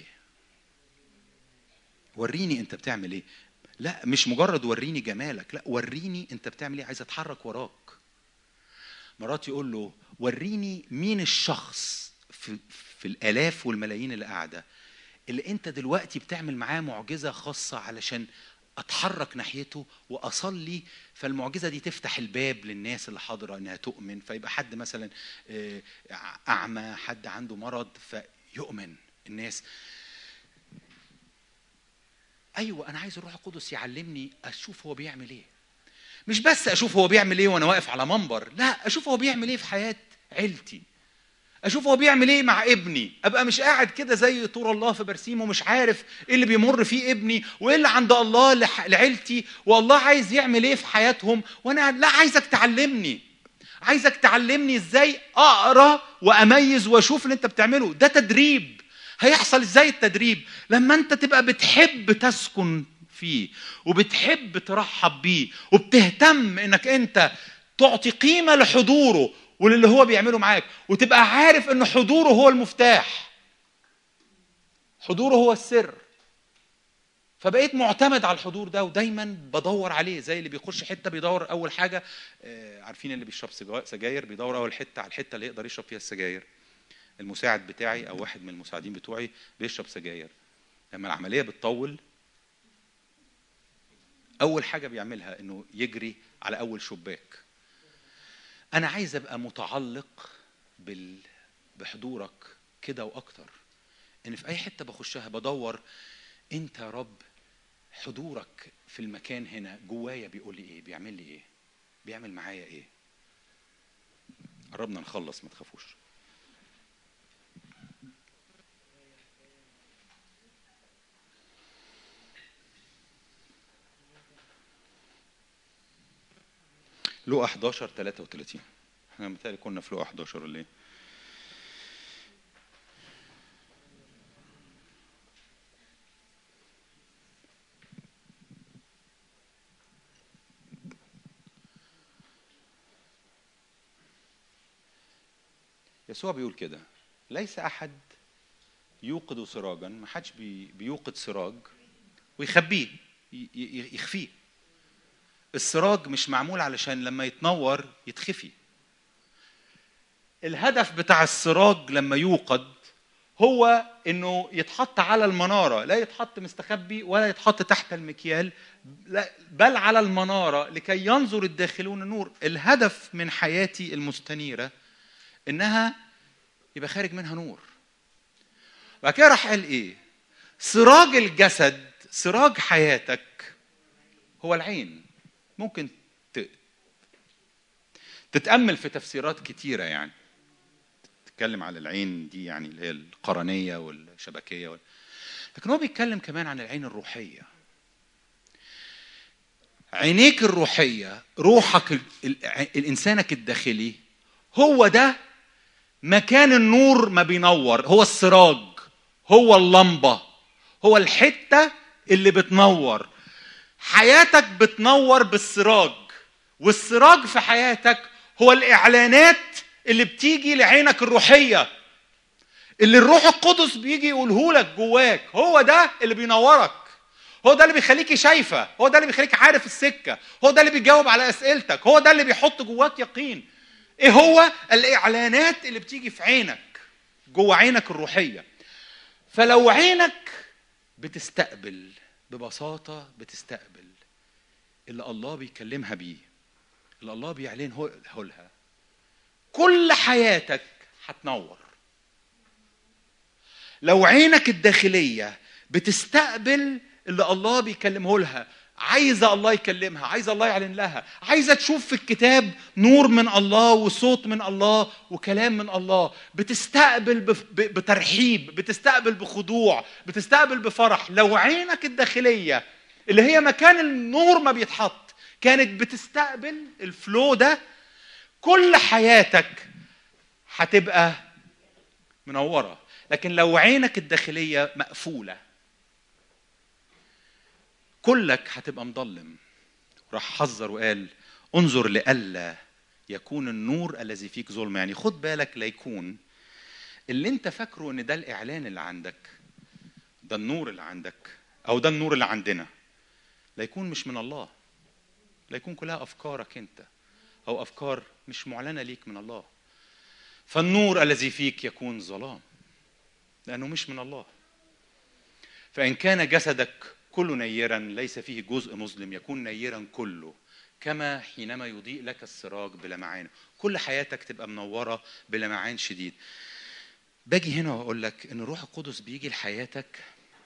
وريني انت بتعمل ايه لا مش مجرد وريني جمالك لا وريني انت بتعمل ايه عايز اتحرك وراك مرات يقول له وريني مين الشخص في, في الالاف والملايين اللي قاعده اللي انت دلوقتي بتعمل معاه معجزه خاصه علشان اتحرك ناحيته واصلي فالمعجزه دي تفتح الباب للناس اللي حاضره انها تؤمن فيبقى حد مثلا آه، اعمى حد عنده مرض فيؤمن الناس ايوه انا عايز الروح القدس يعلمني اشوف هو بيعمل ايه مش بس اشوف هو بيعمل ايه وانا واقف على منبر لا اشوف هو بيعمل ايه في حياه عيلتي اشوف هو بيعمل ايه مع ابني ابقى مش قاعد كده زي طور الله في برسيم ومش عارف ايه اللي بيمر فيه ابني وايه اللي عند الله لح- لعيلتي والله عايز يعمل ايه في حياتهم وانا قاعد- لا عايزك تعلمني عايزك تعلمني ازاي اقرا واميز واشوف اللي انت بتعمله ده تدريب هيحصل ازاي التدريب لما انت تبقى بتحب تسكن فيه وبتحب ترحب بيه وبتهتم انك انت تعطي قيمه لحضوره وللي هو بيعمله معاك وتبقى عارف ان حضوره هو المفتاح حضوره هو السر فبقيت معتمد على الحضور ده ودايما بدور عليه زي اللي بيخش حته بيدور اول حاجه آه، عارفين اللي بيشرب سجا- سجاير بيدور اول حته على الحته اللي يقدر يشرب فيها السجاير المساعد بتاعي او واحد من المساعدين بتوعي بيشرب سجاير لما العمليه بتطول اول حاجه بيعملها انه يجري على اول شباك انا عايز ابقى متعلق بال... بحضورك كده واكتر ان في اي حته بخشها بدور انت يا رب حضورك في المكان هنا جوايا بيقول لي ايه بيعمل لي ايه بيعمل معايا ايه قربنا نخلص ما تخافوش لقى 11 33 احنا متهيألي كنا في لقى 11 ولا ايه يسوع بيقول كده ليس احد يوقد سراجا ما حدش بي بيوقد سراج ويخبيه ي- ي- يخفيه السراج مش معمول علشان لما يتنور يتخفي الهدف بتاع السراج لما يوقد هو انه يتحط على المناره لا يتحط مستخبي ولا يتحط تحت المكيال لا- بل على المناره لكي ينظر الداخلون النور الهدف من حياتي المستنيره انها يبقى خارج منها نور بعد كده راح قال ايه سراج الجسد سراج حياتك هو العين ممكن ت... تتامل في تفسيرات كتيره يعني تتكلم على العين دي يعني اللي هي القرنيه والشبكيه وال... لكن هو بيتكلم كمان عن العين الروحيه عينيك الروحيه روحك ال... ال... الانسانك الداخلي هو ده مكان النور ما بينور هو السراج هو اللمبه هو الحته اللي بتنور حياتك بتنور بالسراج والسراج في حياتك هو الاعلانات اللي بتيجي لعينك الروحيه اللي الروح القدس بيجي يقوله لك جواك هو ده اللي بينورك هو ده اللي بيخليكي شايفه هو ده اللي بيخليك عارف السكه هو ده اللي بيجاوب على اسئلتك هو ده اللي بيحط جواك يقين ايه هو الاعلانات اللي بتيجي في عينك جوه عينك الروحيه فلو عينك بتستقبل ببساطه بتستقبل اللي الله بيكلمها بيه اللي الله بيعلنه لها كل حياتك هتنور لو عينك الداخليه بتستقبل اللي الله بيكلمه لها عايزه الله يكلمها عايزه الله يعلن لها عايزه تشوف في الكتاب نور من الله وصوت من الله وكلام من الله بتستقبل بف- ب- بترحيب بتستقبل بخضوع بتستقبل بفرح لو عينك الداخليه اللي هي مكان النور ما بيتحط كانت بتستقبل الفلو ده كل حياتك هتبقى منوره لكن لو عينك الداخليه مقفوله كلك هتبقى مضلم راح حذر وقال انظر لئلا يكون النور الذي فيك ظلم يعني خد بالك لا يكون اللي انت فاكره ان ده الاعلان اللي عندك ده النور اللي عندك او ده النور اللي عندنا لا يكون مش من الله لا يكون كلها افكارك انت او افكار مش معلنه ليك من الله فالنور الذي فيك يكون ظلام لانه مش من الله فان كان جسدك كله نيرا ليس فيه جزء مظلم يكون نيرا كله كما حينما يضيء لك السراج بلمعان كل حياتك تبقى منوره بلمعان شديد باجي هنا واقول لك ان الروح القدس بيجي لحياتك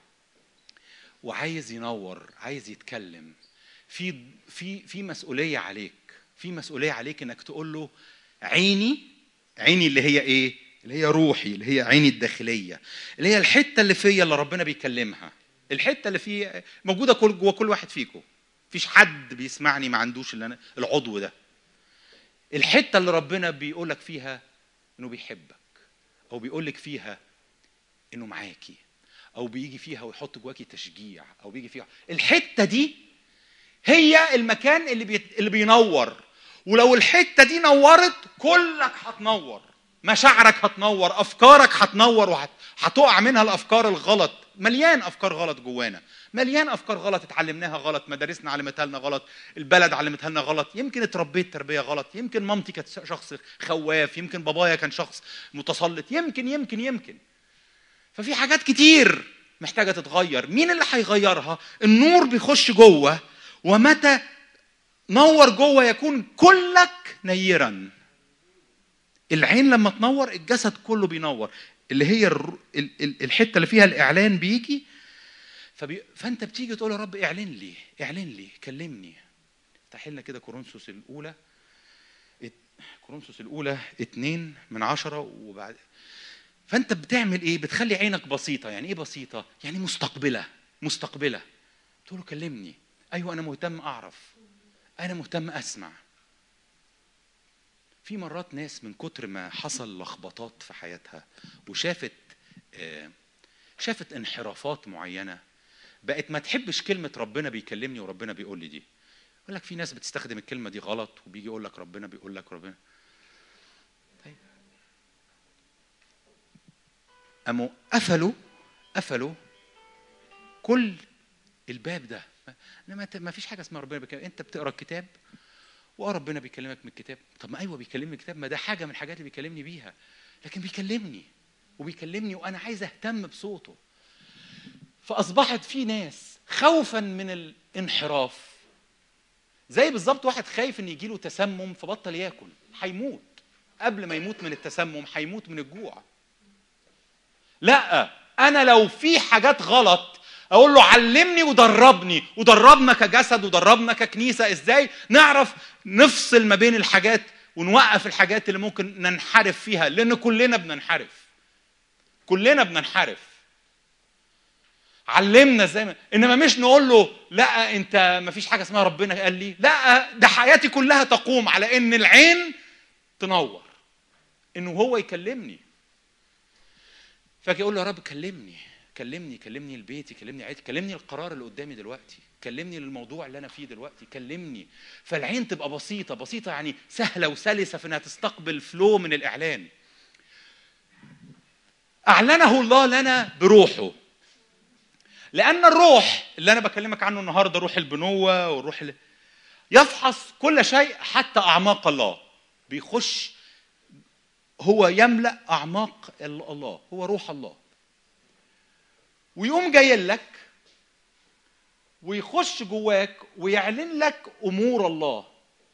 وعايز ينور عايز يتكلم في في في مسؤوليه عليك في مسؤوليه عليك انك تقول له عيني عيني اللي هي ايه اللي هي روحي اللي هي عيني الداخليه اللي هي الحته اللي فيا اللي ربنا بيكلمها الحته اللي في موجوده كل جوه كل واحد فيكم مفيش حد بيسمعني ما عندوش اللي أنا العضو ده الحته اللي ربنا بيقول لك فيها انه بيحبك او بيقول لك فيها انه معاكي او بيجي فيها ويحط جواكي تشجيع او بيجي فيها الحته دي هي المكان اللي بيت... اللي بينور ولو الحته دي نورت كلك هتنور مشاعرك هتنور افكارك هتنور وهتقع وهت... منها الافكار الغلط مليان افكار غلط جوانا مليان افكار غلط اتعلمناها غلط مدارسنا علمتها لنا غلط البلد علمتها لنا غلط يمكن اتربيت تربيه غلط يمكن مامتي كانت شخص خواف يمكن بابايا كان شخص متسلط يمكن يمكن يمكن ففي حاجات كتير محتاجه تتغير مين اللي هيغيرها النور بيخش جوه ومتى نور جوه يكون كلك نيرا العين لما تنور الجسد كله بينور اللي هي الر... ال... ال... الحته اللي فيها الاعلان بيجي فبي... فانت بتيجي تقول يا رب اعلن لي اعلن لي كلمني افتح لنا كده كورنثوس الاولى ات... كورنثوس الاولى اتنين من عشرة وبعد فانت بتعمل ايه بتخلي عينك بسيطه يعني ايه بسيطه يعني مستقبله مستقبله تقول له كلمني ايوه انا مهتم اعرف انا مهتم اسمع في مرات ناس من كتر ما حصل لخبطات في حياتها وشافت شافت انحرافات معينه بقت ما تحبش كلمه ربنا بيكلمني وربنا بيقول لي دي يقول لك في ناس بتستخدم الكلمه دي غلط وبيجي يقول لك ربنا بيقول لك ربنا طيب قاموا قفلوا قفلوا كل الباب ده انما ما فيش حاجه اسمها ربنا بيكلم انت بتقرا الكتاب واه ربنا بيكلمك من الكتاب طب ما ايوه بيكلمني من الكتاب ما ده حاجه من الحاجات اللي بيكلمني بيها لكن بيكلمني وبيكلمني وانا عايز اهتم بصوته فاصبحت في ناس خوفا من الانحراف زي بالظبط واحد خايف ان يجيله تسمم فبطل ياكل هيموت قبل ما يموت من التسمم هيموت من الجوع لا انا لو في حاجات غلط اقول له علمني ودربني ودربنا كجسد ودربنا ككنيسه ازاي نعرف نفصل ما بين الحاجات ونوقف الحاجات اللي ممكن ننحرف فيها لان كلنا بننحرف كلنا بننحرف علمنا ازاي ما... انما مش نقول له لا انت ما فيش حاجه اسمها ربنا قال لي لا ده حياتي كلها تقوم على ان العين تنور انه هو يكلمني فاجي اقول له يا رب كلمني كلمني كلمني لبيتي كلمني عيلتي كلمني القرار اللي قدامي دلوقتي كلمني للموضوع اللي انا فيه دلوقتي كلمني فالعين تبقى بسيطه بسيطه يعني سهله وسلسه في انها تستقبل فلو من الاعلان اعلنه الله لنا بروحه لان الروح اللي انا بكلمك عنه النهارده روح البنوه والروح اللي يفحص كل شيء حتى اعماق الله بيخش هو يملا اعماق الله هو روح الله ويقوم جاي لك ويخش جواك ويعلن لك امور الله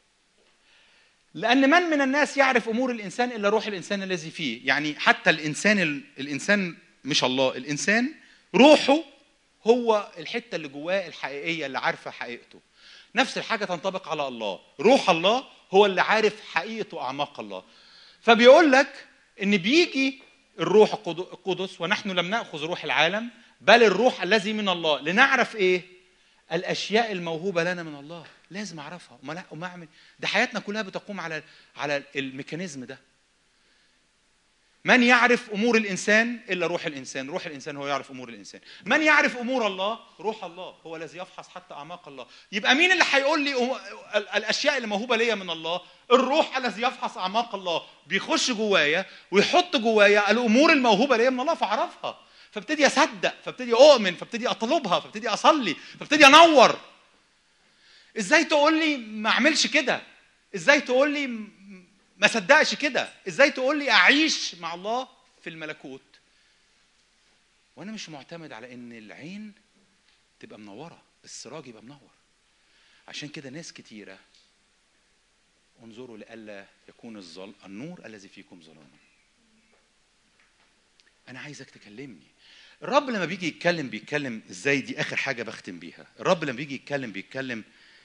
لان من من الناس يعرف امور الانسان الا روح الانسان الذي فيه يعني حتى الانسان الانسان مش الله الانسان روحه هو الحته اللي جواه الحقيقيه اللي عارفه حقيقته نفس الحاجه تنطبق على الله روح الله هو اللي عارف حقيقه اعماق الله فبيقول لك ان بيجي الروح القدس ونحن لم ناخذ روح العالم بل الروح الذي من الله لنعرف ايه الاشياء الموهوبه لنا من الله لازم اعرفها وما لا وما اعمل ده حياتنا كلها بتقوم على على الميكانيزم ده من يعرف امور الانسان الا روح الانسان روح الانسان هو يعرف امور الانسان من يعرف امور الله روح الله هو الذي يفحص حتى اعماق الله يبقى مين اللي هيقول لي الاشياء اللي موهوبه ليا من الله الروح الذي يفحص اعماق الله بيخش جوايا ويحط جوايا الامور الموهوبه ليا من الله فاعرفها فابتدي اصدق فابتدي اؤمن فابتدي اطلبها فابتدي اصلي فابتدي انور ازاي تقول لي ما اعملش كده ازاي تقول لي ما صدقش كده ازاي تقول لي اعيش مع الله في الملكوت وانا مش معتمد على ان العين تبقى منوره السراج يبقى منور عشان كده ناس كتيره انظروا لئلا يكون الظل النور الذي فيكم ظلاما انا عايزك تكلمني الرب لما بيجي يتكلم بيتكلم ازاي دي اخر حاجه بختم بيها الرب لما بيجي يتكلم بيتكلم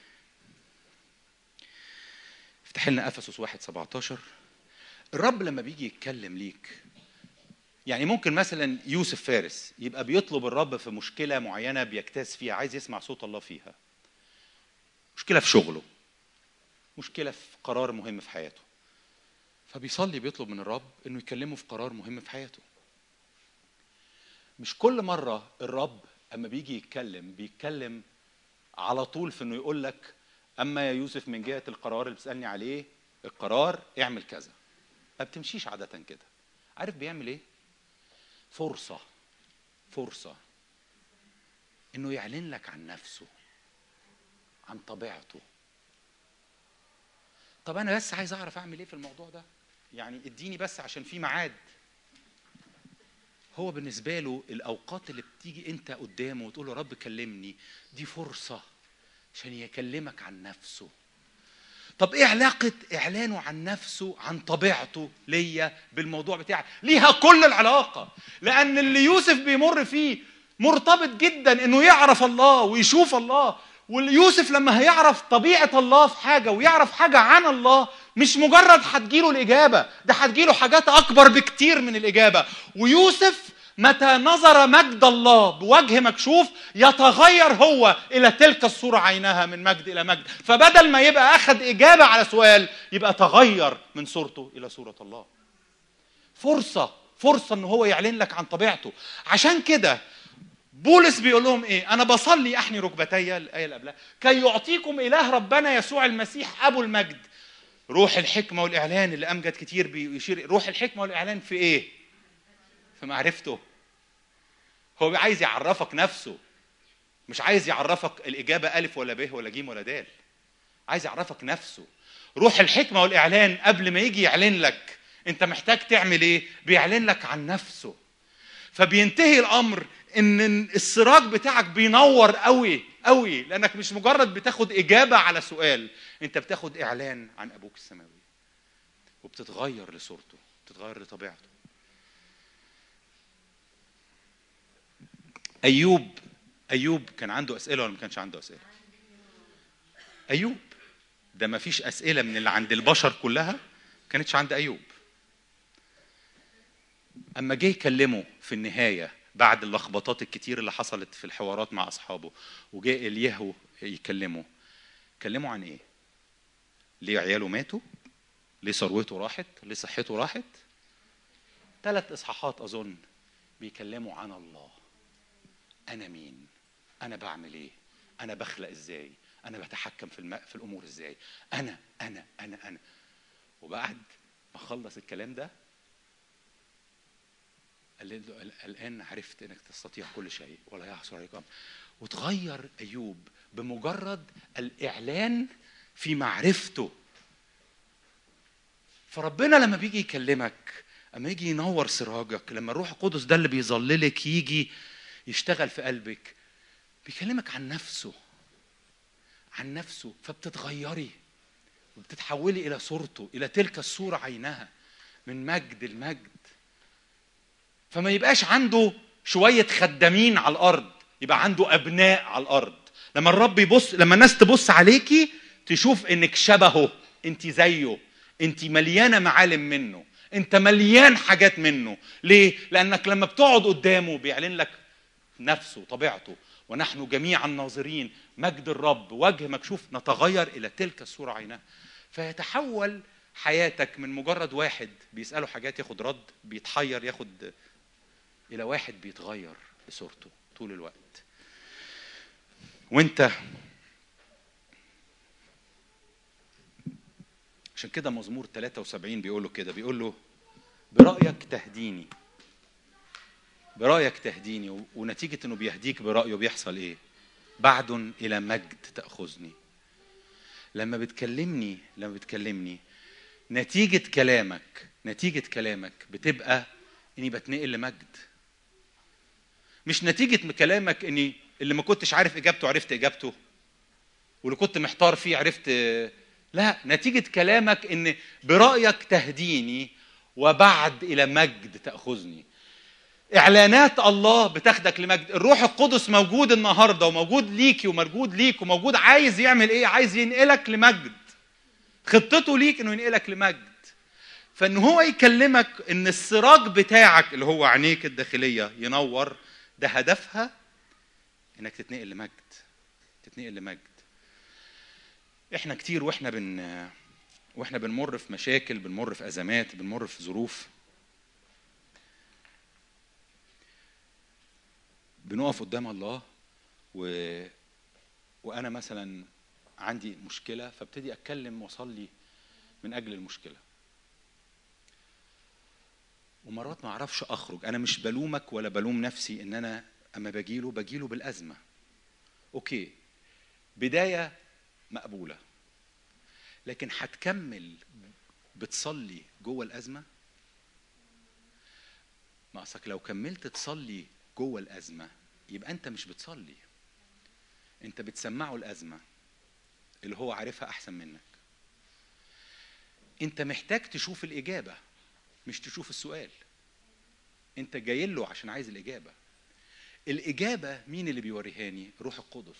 افتح لنا افسس 1 17 الرب لما بيجي يتكلم ليك يعني ممكن مثلا يوسف فارس يبقى بيطلب الرب في مشكله معينه بيجتاز فيها عايز يسمع صوت الله فيها مشكله في شغله مشكله في قرار مهم في حياته فبيصلي بيطلب من الرب انه يكلمه في قرار مهم في حياته مش كل مره الرب اما بيجي يتكلم بيتكلم على طول في انه يقول لك اما يا يوسف من جهه القرار اللي بتسالني عليه القرار اعمل كذا ما بتمشيش عاده كده عارف بيعمل ايه فرصه فرصه انه يعلن لك عن نفسه عن طبيعته طب انا بس عايز اعرف اعمل ايه في الموضوع ده يعني اديني بس عشان في ميعاد هو بالنسبه له الاوقات اللي بتيجي انت قدامه وتقول له رب كلمني دي فرصه عشان يكلمك عن نفسه طب ايه علاقة اعلانه عن نفسه عن طبيعته ليا بالموضوع بتاعي ليها كل العلاقة لان اللي يوسف بيمر فيه مرتبط جدا انه يعرف الله ويشوف الله ويوسف لما هيعرف طبيعة الله في حاجة ويعرف حاجة عن الله مش مجرد هتجيله الإجابة ده هتجيله حاجات أكبر بكتير من الإجابة ويوسف متى نظر مجد الله بوجه مكشوف يتغير هو الى تلك الصوره عينها من مجد الى مجد فبدل ما يبقى اخذ اجابه على سؤال يبقى تغير من صورته الى صوره الله فرصه فرصه ان هو يعلن لك عن طبيعته عشان كده بولس بيقول لهم ايه انا بصلي احني ركبتي الايه اللي قبلها كي يعطيكم اله ربنا يسوع المسيح ابو المجد روح الحكمه والاعلان اللي امجد كتير بيشير روح الحكمه والاعلان في ايه في معرفته هو عايز يعرفك نفسه مش عايز يعرفك الإجابة ألف ولا ب ولا ج ولا د عايز يعرفك نفسه روح الحكمة والإعلان قبل ما يجي يعلن لك أنت محتاج تعمل إيه بيعلن لك عن نفسه فبينتهي الأمر إن السراج بتاعك بينور قوي قوي لأنك مش مجرد بتاخد إجابة على سؤال أنت بتاخد إعلان عن أبوك السماوي وبتتغير لصورته بتتغير لطبيعته ايوب ايوب كان عنده اسئله ولا ما كانش عنده اسئله ايوب ده ما فيش اسئله من اللي عند البشر كلها كانتش عند ايوب اما جه يكلمه في النهايه بعد اللخبطات الكتير اللي حصلت في الحوارات مع اصحابه وجاء اليهو يكلمه كلمه عن ايه ليه عياله ماتوا ليه ثروته راحت ليه صحته راحت ثلاث اصحاحات اظن بيكلموا عن الله انا مين انا بعمل ايه انا بخلق ازاي انا بتحكم في الم... في الامور ازاي انا انا انا انا وبعد ما خلص الكلام ده قال له الان عرفت انك تستطيع كل شيء ولا يحصل عليك امر وتغير ايوب بمجرد الاعلان في معرفته فربنا لما بيجي يكلمك اما يجي ينور سراجك لما الروح القدس ده اللي بيظللك يجي يشتغل في قلبك بيكلمك عن نفسه عن نفسه فبتتغيري وبتتحولي الى صورته الى تلك الصوره عينها من مجد المجد فما يبقاش عنده شويه خدامين على الارض يبقى عنده ابناء على الارض لما الرب يبص لما الناس تبص عليكي تشوف انك شبهه انت زيه انت مليانه معالم منه انت مليان حاجات منه ليه لانك لما بتقعد قدامه بيعلن لك نفسه طبيعته ونحن جميعا ناظرين مجد الرب وجه مكشوف نتغير الى تلك الصوره عينها فيتحول حياتك من مجرد واحد بيساله حاجات ياخد رد بيتحير ياخد الى واحد بيتغير بصورته طول الوقت وانت عشان كده مزمور 73 بيقول له كده بيقول له برأيك تهديني برأيك تهديني ونتيجة انه بيهديك برأيه بيحصل ايه بعد الى مجد تأخذني لما بتكلمني لما بتكلمني نتيجة كلامك نتيجة كلامك بتبقى اني بتنقل لمجد مش نتيجة كلامك اني اللي ما كنتش عارف اجابته عرفت اجابته واللي كنت محتار فيه عرفت لا نتيجة كلامك ان برأيك تهديني وبعد الى مجد تأخذني اعلانات الله بتاخدك لمجد الروح القدس موجود النهارده وموجود ليكي وموجود ليك وموجود عايز يعمل ايه عايز ينقلك لمجد خطته ليك انه ينقلك لمجد فان هو يكلمك ان السراج بتاعك اللي هو عينيك الداخليه ينور ده هدفها انك تتنقل لمجد تتنقل لمجد احنا كتير واحنا بن واحنا بنمر في مشاكل بنمر في ازمات بنمر في ظروف بنقف قدام الله و... وانا مثلا عندي مشكله فابتدي اتكلم واصلي من اجل المشكله ومرات ما اعرفش اخرج انا مش بلومك ولا بلوم نفسي ان انا اما بجيله بجيله بالازمه اوكي بدايه مقبوله لكن هتكمل بتصلي جوه الازمه ناقصك لو كملت تصلي جوه الازمه يبقى انت مش بتصلي انت بتسمعه الازمه اللي هو عارفها احسن منك انت محتاج تشوف الاجابه مش تشوف السؤال انت جاي له عشان عايز الاجابه الاجابه مين اللي بيوريهاني روح القدس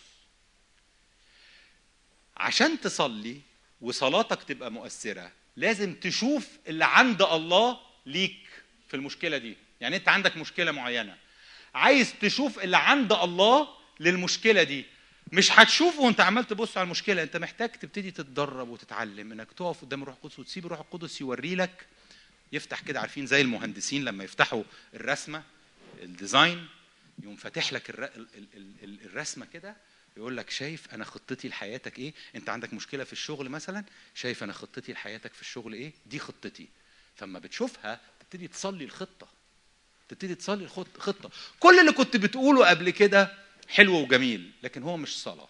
عشان تصلي وصلاتك تبقى مؤثره لازم تشوف اللي عند الله ليك في المشكله دي يعني انت عندك مشكله معينه عايز تشوف اللي عند الله للمشكله دي مش هتشوفه وانت عمال تبص على المشكله انت محتاج تبتدي تتدرب وتتعلم انك تقف قدام الروح القدس وتسيب الروح القدس يوري لك يفتح كده عارفين زي المهندسين لما يفتحوا الرسمه الديزاين يقوم فاتح لك الر... ال... ال... ال... الرسمه كده يقول لك شايف انا خطتي لحياتك ايه انت عندك مشكله في الشغل مثلا شايف انا خطتي لحياتك في الشغل ايه دي خطتي فما بتشوفها تبتدي تصلي الخطه تبتدي تصلي الخط- خطه كل اللي كنت بتقوله قبل كده حلو وجميل لكن هو مش صلاه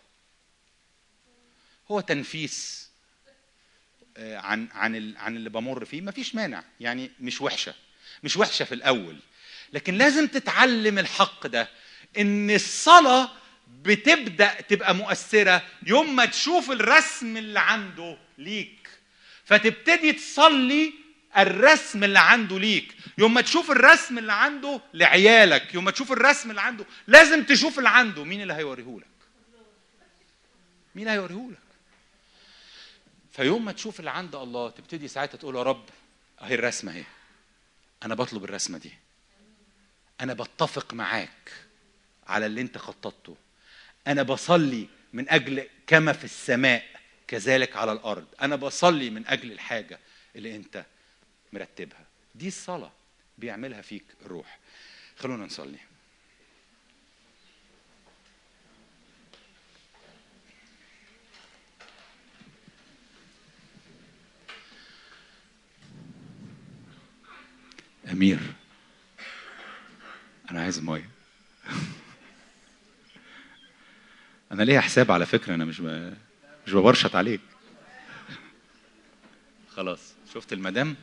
هو تنفيس آه، عن عن ال- عن اللي بمر فيه مفيش مانع يعني مش وحشه مش وحشه في الاول لكن لازم تتعلم الحق ده ان الصلاه بتبدا تبقى مؤثره يوم ما تشوف الرسم اللي عنده ليك فتبتدي تصلي الرسم اللي عنده ليك يوم ما تشوف الرسم اللي عنده لعيالك يوم ما تشوف الرسم اللي عنده لازم تشوف اللي عنده مين اللي هيوريهولك مين اللي هيوريهولك فيوم ما تشوف اللي عند الله تبتدي ساعتها تقول يا رب اهي الرسمه اهي انا بطلب الرسمه دي انا بتفق معاك على اللي انت خططته انا بصلي من اجل كما في السماء كذلك على الارض انا بصلي من اجل الحاجه اللي انت مرتبها دي الصلاه بيعملها فيك الروح خلونا نصلي امير انا عايز ميه انا ليا حساب على فكره انا مش ب... مش ببرشط عليك خلاص شفت المدام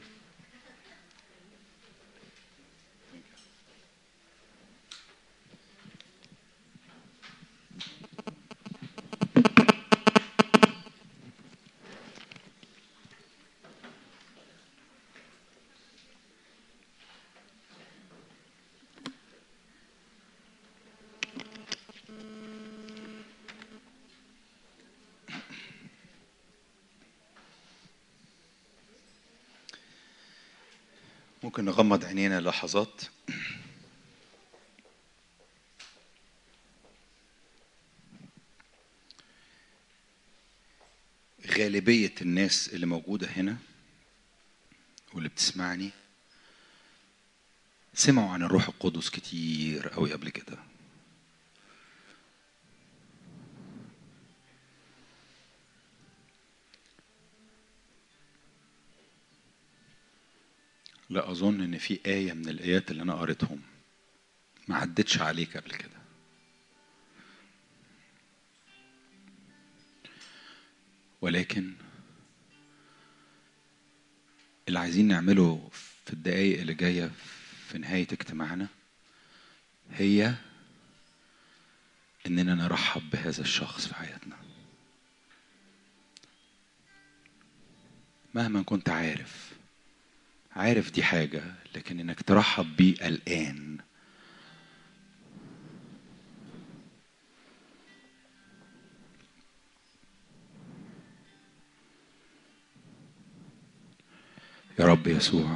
ممكن نغمض عينينا لحظات غالبية الناس اللي موجودة هنا واللي بتسمعني سمعوا عن الروح القدس كتير قوي قبل كده لا اظن ان في ايه من الايات اللي انا قريتهم ما عدتش عليك قبل كده ولكن اللي عايزين نعمله في الدقايق اللي جايه في نهايه اجتماعنا هي اننا نرحب بهذا الشخص في حياتنا مهما كنت عارف عارف دي حاجة لكن انك ترحب بيه الآن يا رب يسوع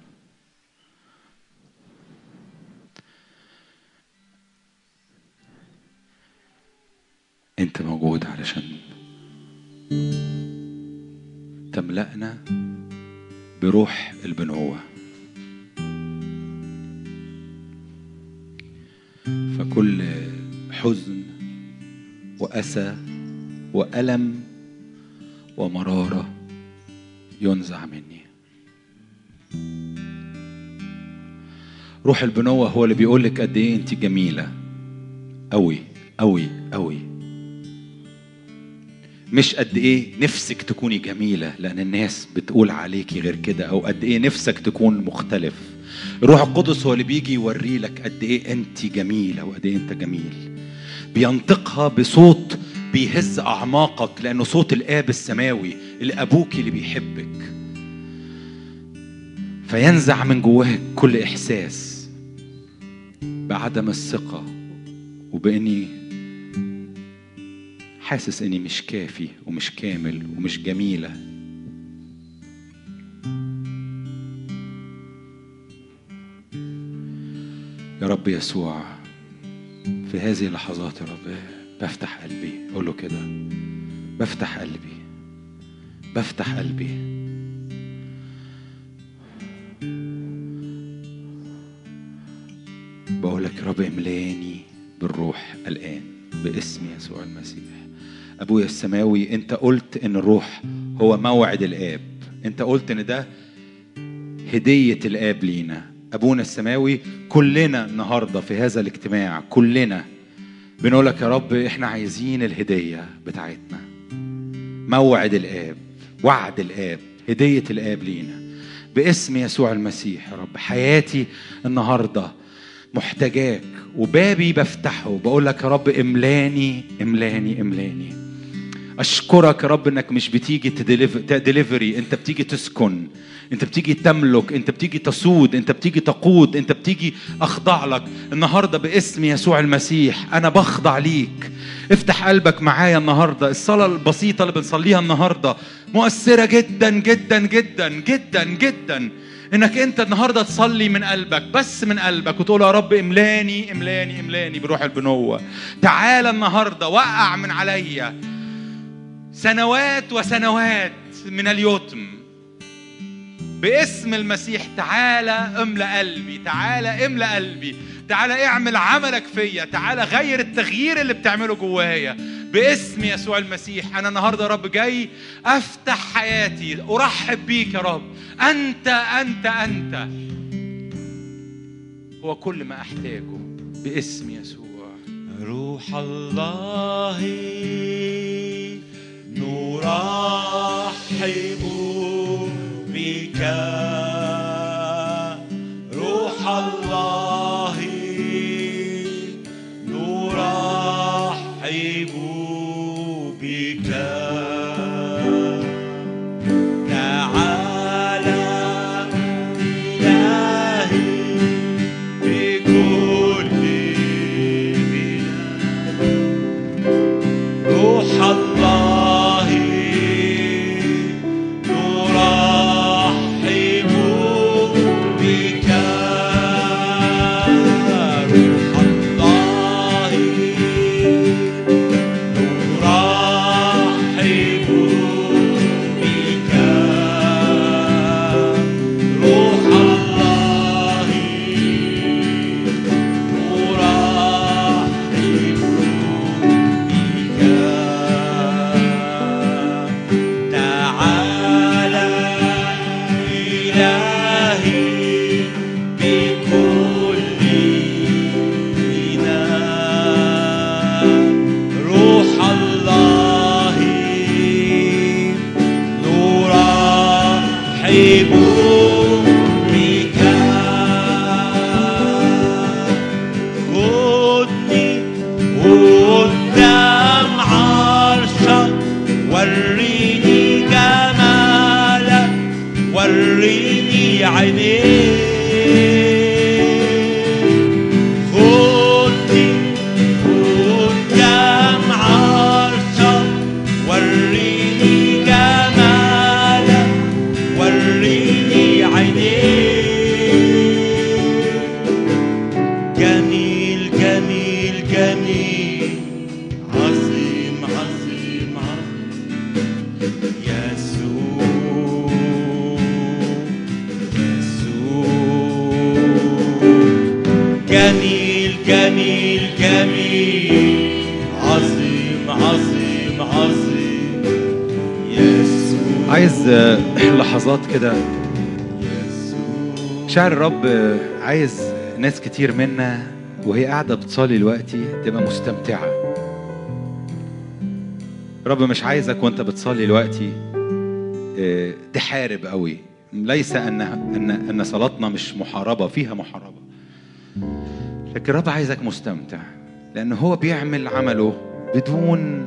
انت موجود علشان تملأنا بروح البنوة فكل حزن وأسى وألم ومرارة ينزع مني روح البنوة هو اللي بيقول لك قد ايه انت جميلة قوي قوي قوي مش قد ايه نفسك تكوني جميله لان الناس بتقول عليكي غير كده او قد ايه نفسك تكون مختلف الروح القدس هو اللي بيجي يوري لك قد ايه انت جميله وقد ايه انت جميل بينطقها بصوت بيهز اعماقك لانه صوت الاب السماوي اللي ابوك اللي بيحبك فينزع من جواك كل احساس بعدم الثقه وباني حاسس اني مش كافي ومش كامل ومش جميله يا رب يسوع في هذه اللحظات يا رب بفتح قلبي قول له كده بفتح قلبي بفتح قلبي بقول لك يا رب املاني بالروح الان باسم يسوع المسيح ابويا السماوي انت قلت ان الروح هو موعد الاب انت قلت ان ده هديه الاب لينا ابونا السماوي كلنا النهارده في هذا الاجتماع كلنا بنقول لك يا رب احنا عايزين الهديه بتاعتنا موعد الاب وعد الاب هديه الاب لينا باسم يسوع المسيح يا رب حياتي النهارده محتاجاك وبابي بفتحه بقول لك يا رب املاني املاني املاني اشكرك يا رب انك مش بتيجي تدليفري انت بتيجي تسكن انت بتيجي تملك انت بتيجي تسود انت بتيجي تقود انت بتيجي اخضع لك النهارده باسم يسوع المسيح انا بخضع ليك افتح قلبك معايا النهارده الصلاه البسيطه اللي بنصليها النهارده مؤثره جدا جدا جدا جدا جدا انك انت النهارده تصلي من قلبك بس من قلبك وتقول يا رب املاني املاني املاني بروح البنوه تعالى النهارده وقع من عليا سنوات وسنوات من اليتم باسم المسيح تعالى املى قلبي تعالى املى قلبي تعالى اعمل عملك فيا تعالى غير التغيير اللي بتعمله جوايا باسم يسوع المسيح انا النهارده يا رب جاي افتح حياتي ارحب بيك يا رب انت انت انت هو كل ما احتاجه باسم يسوع روح الله نرحب بك روح الله نرحب بك تعالى إلهي بكل بلاد روح الله نرحب بك روح الله نرحب بك روح الله نرحب بك تعالى إلهي بكل إناء روح الله نرحب بك خدني قدام عرشك وريني جمالك وريني عينيك خدني قدام عرشك وريني جمالك وريني عينيك جميل جميل جميل عظيم عظيم عظيم يسوع يسوع جميل جميل جميل عظيم عظيم عظيم يسوع عايز آه، لحظات كده يسوع شعر الرب آه، عايز ناس كتير منا وهي قاعدة بتصلي دلوقتي تبقى مستمتعة رب مش عايزك وانت بتصلي دلوقتي آه، تحارب قوي ليس ان ان ان صلاتنا مش محاربه فيها محاربه لكن الرب عايزك مستمتع لان هو بيعمل عمله بدون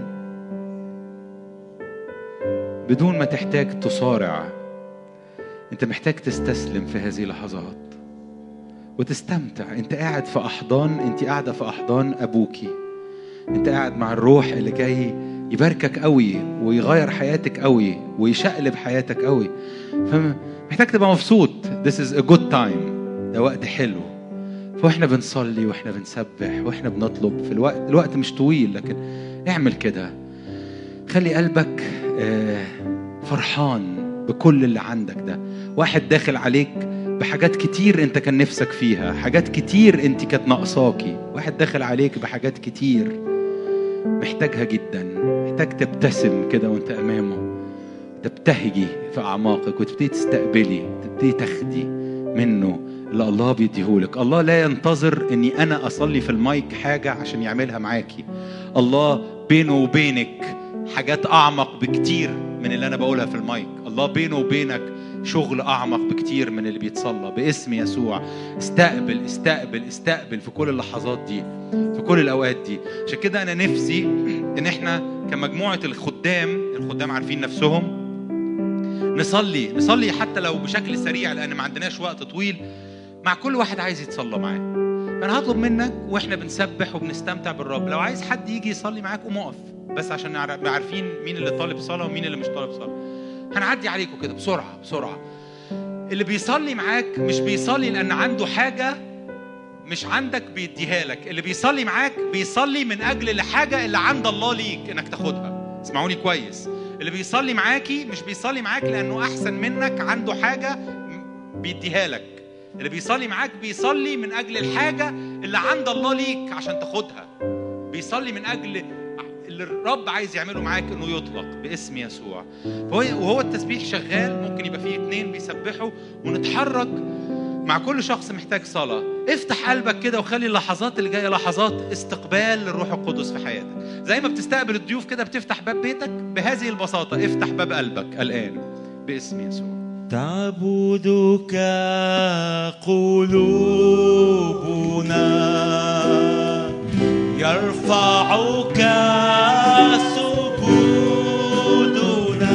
بدون ما تحتاج تصارع انت محتاج تستسلم في هذه اللحظات وتستمتع انت قاعد في احضان انت قاعده في احضان ابوكي انت قاعد مع الروح اللي جاي يباركك قوي ويغير حياتك قوي ويشقلب حياتك قوي فمحتاج تبقى مبسوط this is a good time ده وقت حلو فاحنا بنصلي واحنا بنسبح واحنا بنطلب في الوقت الوقت مش طويل لكن اعمل كده خلي قلبك آه، فرحان بكل اللي عندك ده واحد داخل عليك بحاجات كتير انت كان نفسك فيها حاجات كتير انت كانت ناقصاكي واحد داخل عليك بحاجات كتير محتاجها جدا محتاج تبتسم كده وانت امامه تبتهجي في اعماقك وتبتدي تستقبلي تبتدي تاخدي منه اللي الله بيديهولك الله لا ينتظر اني انا اصلي في المايك حاجه عشان يعملها معاكي الله بينه وبينك حاجات اعمق بكتير من اللي انا بقولها في المايك الله بينه وبينك شغل اعمق بكتير من اللي بيتصلى باسم يسوع استقبل استقبل استقبل في كل اللحظات دي في كل الاوقات دي عشان كده انا نفسي ان احنا كمجموعه الخدام الخدام عارفين نفسهم نصلي نصلي حتى لو بشكل سريع لان ما عندناش وقت طويل مع كل واحد عايز يتصلى معاه فانا هطلب منك واحنا بنسبح وبنستمتع بالرب لو عايز حد يجي يصلي معاك قوم اقف بس عشان نعرف- نبقى عارفين مين اللي طالب صلاه ومين اللي مش طالب صلاه هنعدي عليكم كده بسرعه بسرعه اللي بيصلي معاك مش بيصلي لان عنده حاجه مش عندك بيديها لك اللي بيصلي معاك بيصلي من اجل الحاجه اللي عند الله ليك انك تاخدها اسمعوني كويس اللي بيصلي معاكي مش بيصلي معاك لانه احسن منك عنده حاجه م- بيديها لك اللي بيصلي معاك بيصلي من اجل الحاجه اللي عند الله ليك عشان تاخدها بيصلي من اجل اللي الرب عايز يعمله معاك انه يطلق باسم يسوع فهو وهو التسبيح شغال ممكن يبقى فيه اتنين بيسبحوا ونتحرك مع كل شخص محتاج صلاة افتح قلبك كده وخلي اللحظات اللي جاية لحظات استقبال للروح القدس في حياتك زي ما بتستقبل الضيوف كده بتفتح باب بيتك بهذه البساطة افتح باب قلبك الآن باسم يسوع تعبدك قلوبنا يرفعك سجودنا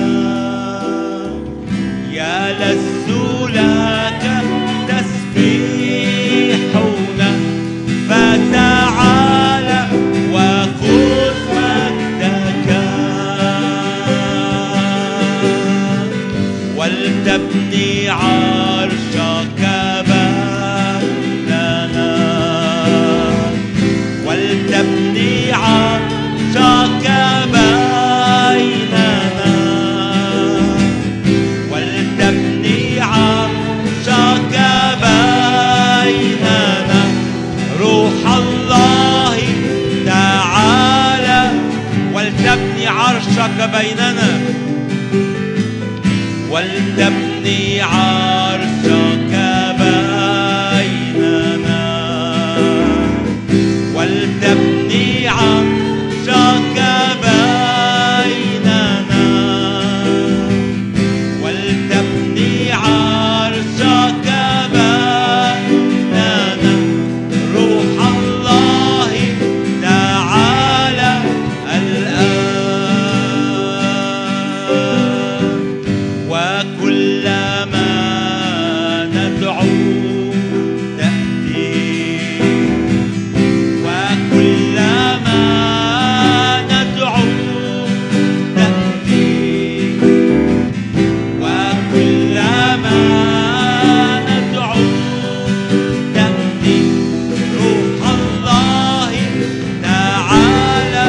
يلذ لك تسبيحنا فتعال وخذ مجدك ولتبني عرشك بيننا ولتبني عرشك بيننا ولتبني عرشك بيننا روح الله تعالى ولتبني عرشك بيننا ولتبني عرشك بيننا ولتبني عرشك بيننا ولتبني عرشك بيننا روح الله تعالى الآن وكلما ندعو تأتي وكلما ندعو تأتي وكلما ندعو تأتي روح الله تعالى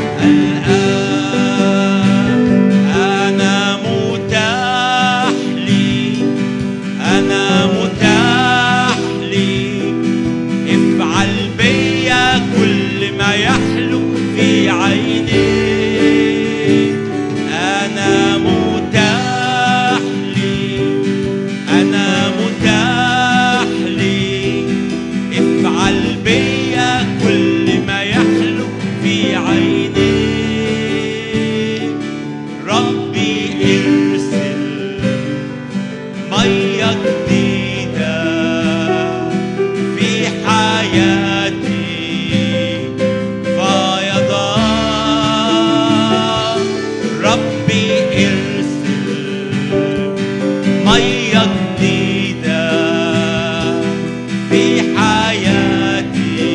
الآن أنا متاح لي أنا متاح لي افعل بيا كل ما يحلو في عيني أنا متاح لي أنا متاح لي افعل بيا كل ما يحلو في عيني ربي ارسل مية جديدة في حياتي فيضان ربي ارسل مية جديدة في حياتي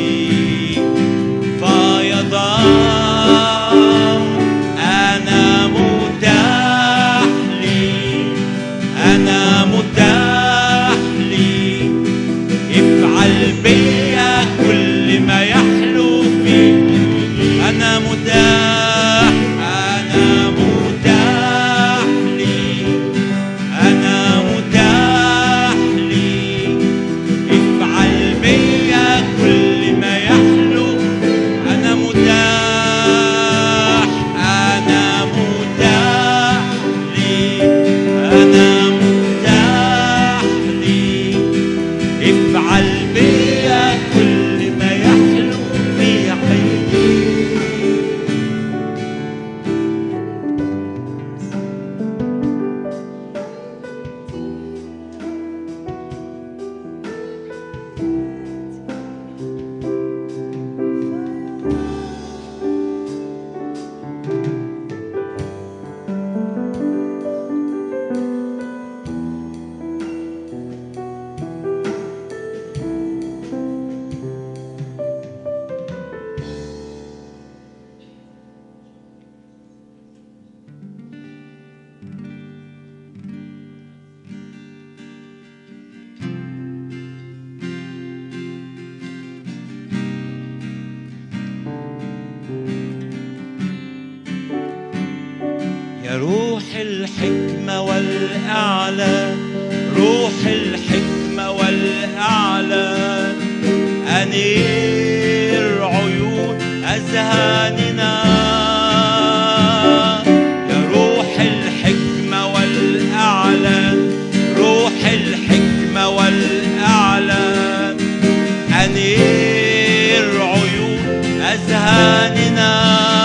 فيضان أنا متاح لي أنا متاح لي افعل بيا كل ما يحلو فيك أنا متاح أنا متاح لي أنا متاح لي افعل بيا كل ما يحلو أنا متاح أنا متاح لي أنا متاح لي يا روح الحكمة والإعلان روح الحكمة والإعلان أنير عيون أذهاننا يا روح الحكمة والإعلان روح الحكمة والإعلان أنير عيون أذهاننا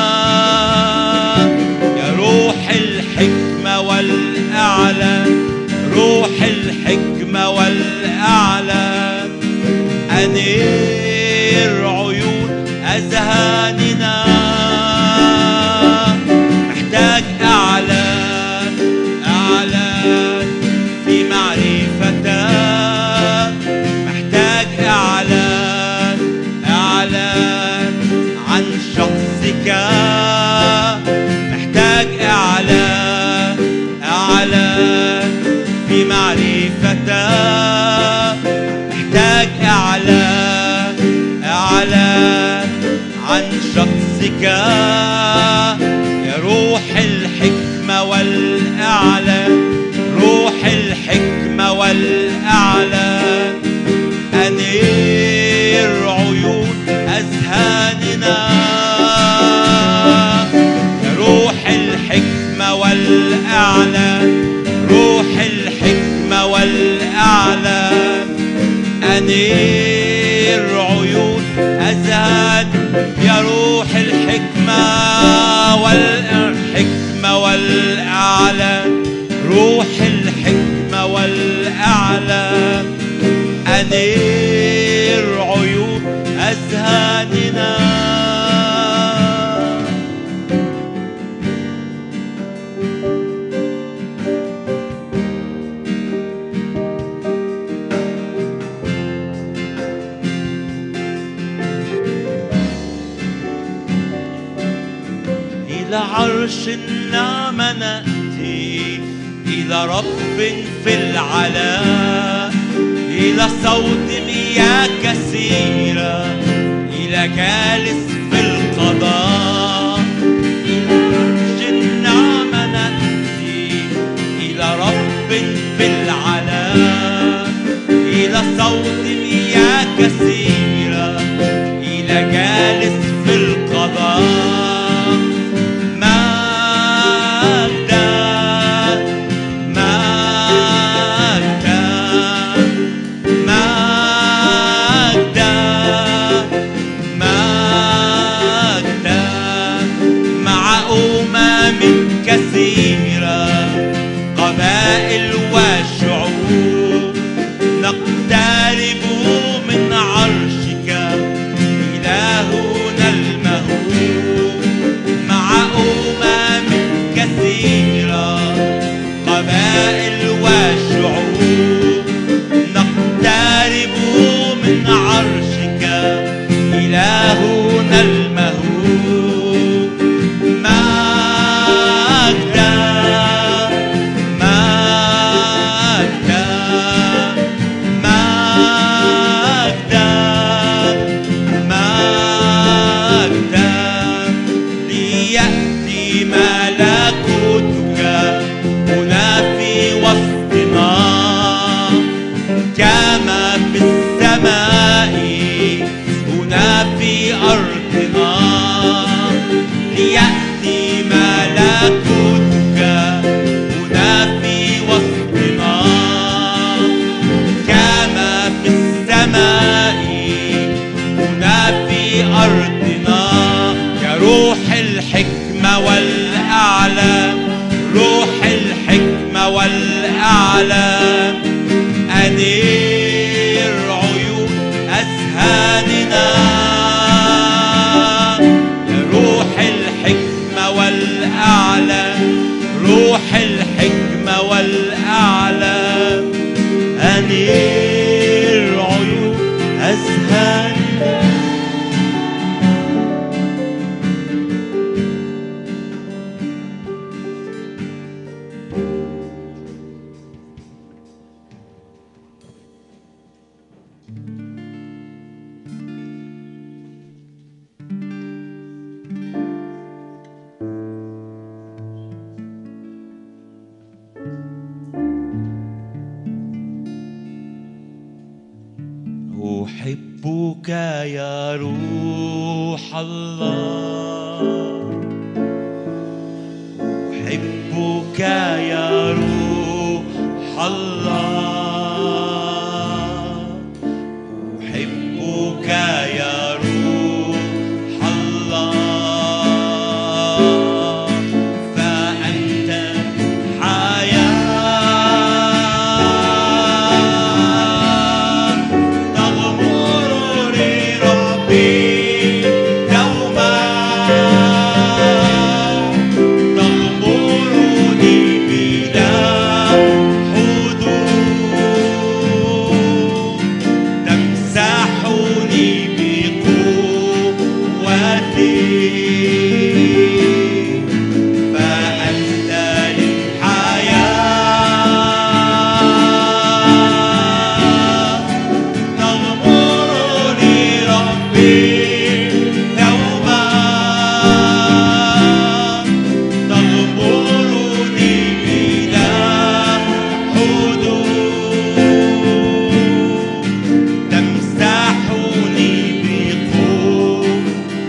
يا روح الحكمة والإعلان روح الحكمة والإعلان أنير عيون أذهاننا محتاج إعلان إعلان في معرفتك محتاج إعلان إعلان عن شخصك محتاج إعلان إعلان في معرفتك محتاج إعلان إعلان عن شخصك يا روح الحكمة والإعلان روح الحكمة والإعلان أنير عيون أذهاننا يا روح الحكمة والإعلان روح الحكمة والإعلان أنير عيون أذهان يا روح الحكمة والحكمة والإعلان روح الحكمة والإعلان أنير عيون أذهاننا إلى عرش النعمة نأتي إلى رب في العلا إلى صوت مياه كثيرة إلى جالس في القضاء إلى عرش النعمة نأتي إلى رب في العلا إلى صوت مياه كثيرة إلى جالس في القضاء مجدا مجدا مجدا مجدا مع أمم كثيرة قبائل وشعوب نقترب من عرشك إلهنا المهوب مع أمم كثيرة قبائل وشعوب نقترب من عرشك إلهنا المهوب مجدا مجدا مجدا مجدا ليأتي ملكوتك هنا في وسطنا كما في السماء هنا في أرضنا ليأتي ملكوتك هنا في وسطنا كما في السماء هنا في أرضنا يا روح الحكمة والأعلام روح الحكمة والأعلام أنير عيون أذهاننا يا روح الحكمة والأعلام روح الحكمة والأعلام أنير عيون أذهاننا أحبك يا روح الله أحبك يا روح الله أحبك يا روح الله فأنت حياة تغمرني ربي دوما تغمرني بلا حدود تمسحني بقوتي فأنت للحياة تغمرني ربي دوما تغمرني بلا حدود تمسحني بقوة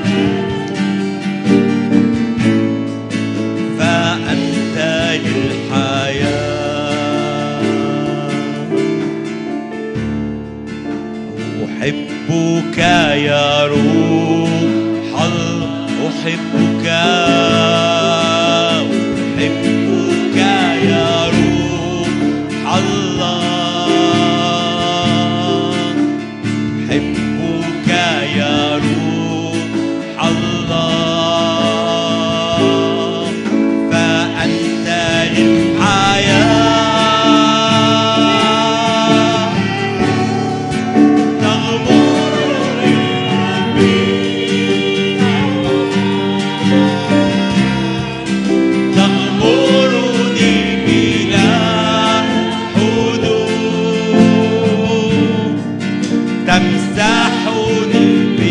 فأنت للحياة أحبك يا روح الله أحبك أحبك يا روح الله أحبك يا روح الله فأنت للحياة تغمرني تغمرني بلا حدود تمسحني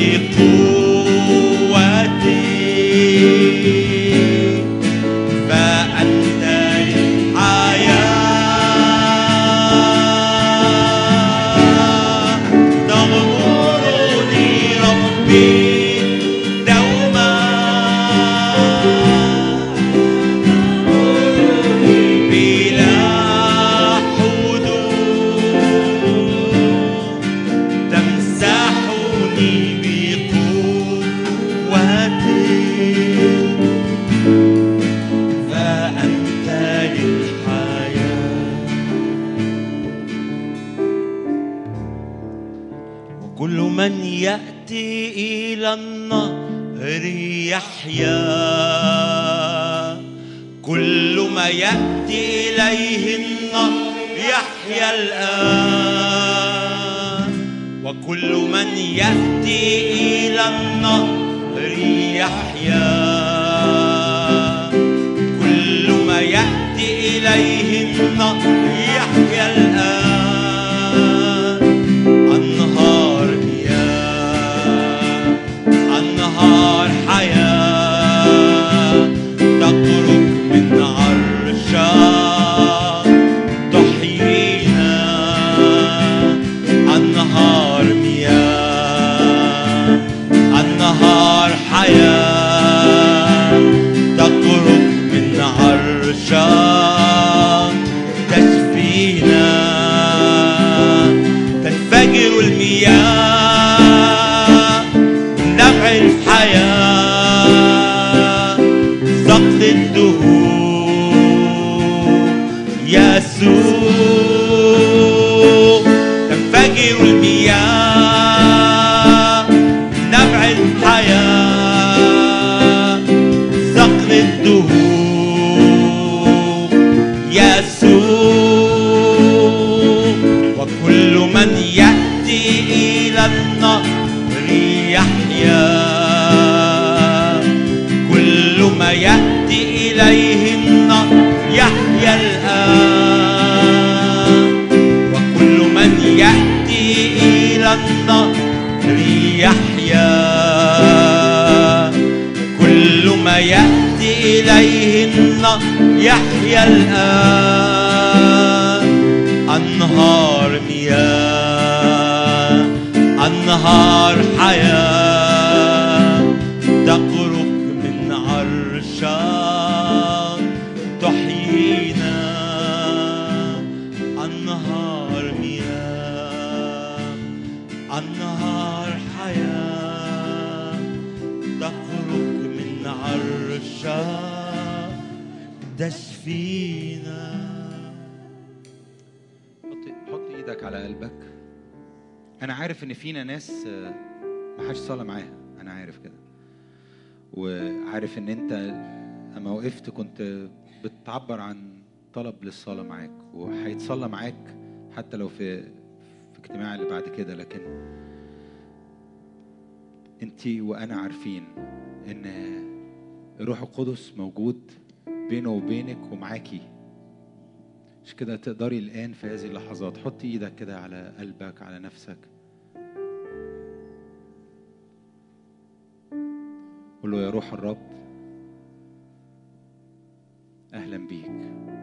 بقوتي فأنت الحياة تغمرني ربي دوما بلا حدود تمسحني بقوتي فأنت للحياة وكل من يأتي إلى النهر يحيا كل ما يأتي إليه النهر يحيا الآن وكل من يأتي إلى النهر يحيا كل ما يأتي إليه النهر يحيا الآن أنهار مياه أنهار حياة تخرج من عرشك تحيينا أنهار مياه أنهار حياة تخرج من عرشك تشفينا تنفجر المياه من نبع الحياة سقط الدهور يسوع تنفجر المياه من نبع الحياة صقر الدهور يسوع وكل من يأتي إلى النهر يحيا كل ما يأتي إليه النهر يحيا الآن وكل من يأتي إلى النهر يحيا كل ما يأتي إليه النهر يحيا الآن أنهار مياه أنهار حياة تخرج من عرشك تحيينا أنهار مياه أنهار حياة تخرج من عرشك تشفينا حط حط ايدك على قلبك انا عارف ان فينا ناس آه، ما حدش صلى معاها انا عارف كده وعارف ان انت اما وقفت كنت بتعبر عن طلب للصلاه معاك وهيتصلى معاك حتى لو في في اجتماع اللي بعد كده لكن انت وانا عارفين ان الروح القدس موجود بينه وبينك ومعاكي مش كده تقدري الآن في هذه اللحظات حطي إيدك كده على قلبك على نفسك قول له يا روح الرب أهلا بيك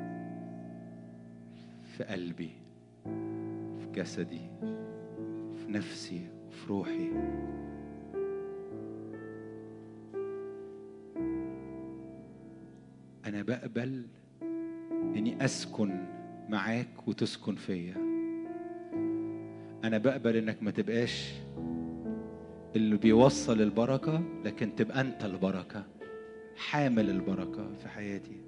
في قلبي في جسدي في نفسي وفي روحي أنا بقبل اني اسكن معاك وتسكن فيا انا بقبل انك ما تبقاش اللي بيوصل البركه لكن تبقى انت البركه حامل البركه في حياتي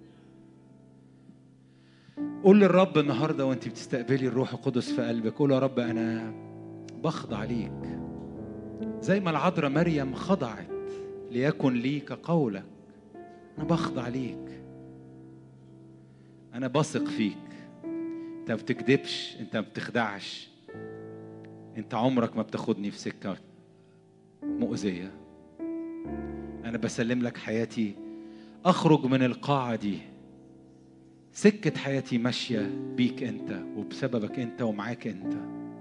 قول للرب النهارده وانت بتستقبلي الروح القدس في قلبك قول يا رب انا بخضع ليك زي ما العذراء مريم خضعت ليكن لي كقولك انا بخضع ليك انا بثق فيك انت ما بتكذبش انت ما بتخدعش انت عمرك ما بتاخدني في سكه مؤذيه انا بسلم لك حياتي اخرج من القاعه دي سكه حياتي ماشيه بيك انت وبسببك انت ومعاك انت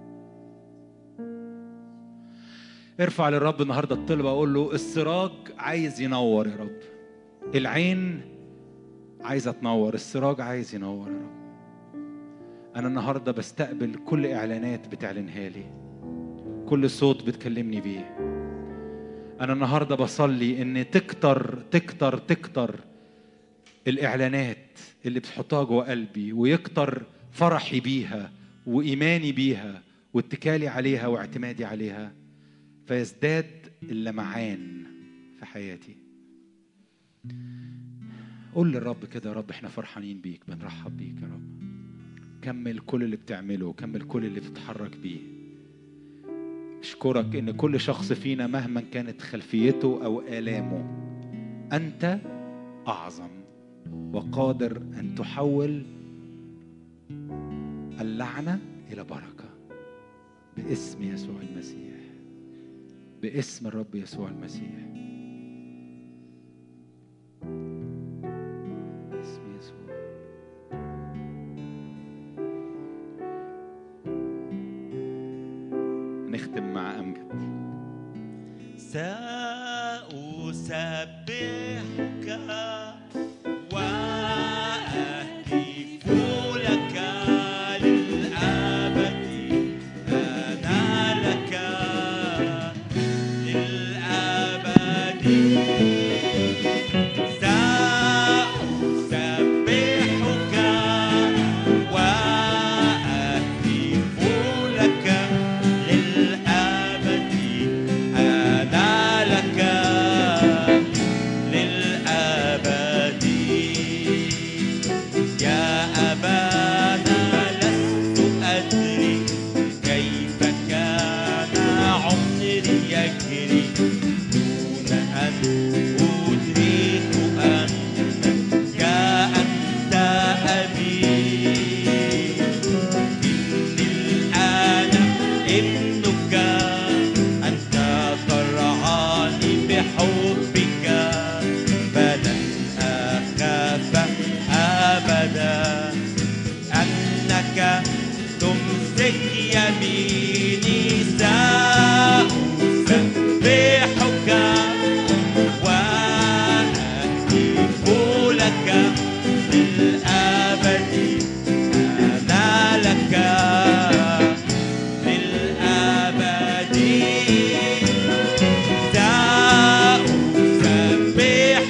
ارفع للرب النهارده الطلبه اقول له السراج عايز ينور يا رب العين عايزه تنور السراج عايز ينور يا رب انا النهارده بستقبل كل اعلانات بتعلنها لي كل صوت بتكلمني بيه انا النهارده بصلي ان تكتر تكتر تكتر الاعلانات اللي بتحطها جوه قلبي ويكتر فرحي بيها وايماني بيها واتكالي عليها واعتمادي عليها فيزداد اللمعان في حياتي قول للرب كده يا رب احنا فرحانين بيك بنرحب بيك يا رب كمل كل اللي بتعمله كمل كل اللي بتتحرك بيه اشكرك ان كل شخص فينا مهما كانت خلفيته او الامه انت اعظم وقادر ان تحول اللعنه الى بركه باسم يسوع المسيح باسم الرب يسوع المسيح باسم يسوع نختم مع امجد سأسبحك وأهتف لك للأبد أنا لك للأبد سأسبحك وأهتف لك للأبد أنا لك للأبد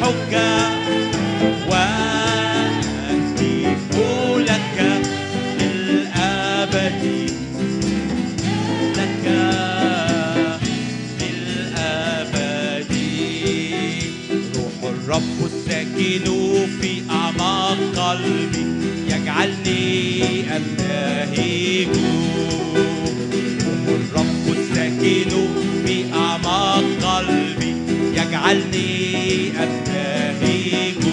روحك وأهتف لك للأبد لك للأبد روح الرب الساكن في أعماق قلبي يجعلني أبتهج روح الرب الساكن في أعماق قلبي يجعلني أبتهج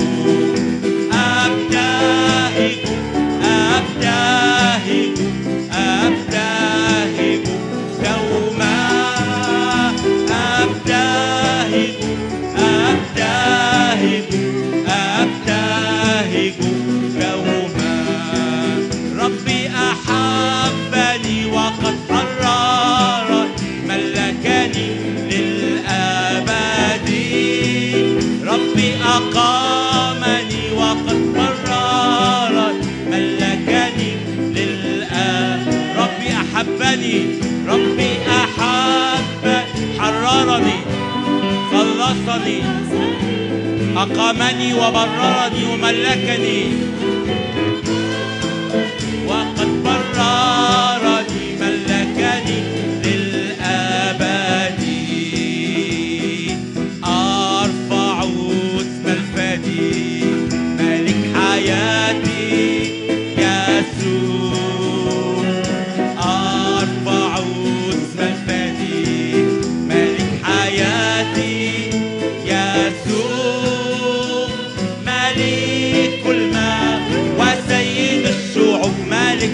أبتهج أبتهج أبتهج دوما أبتهج أبتهج أبتهج دوما ربي أحبني وقد حررني ملكني للأبد ربي أقامني وقد حررني ملكني للأبد ربي أحبني ربي أحب حررني خلصني أقامني وبررني وملكني وقد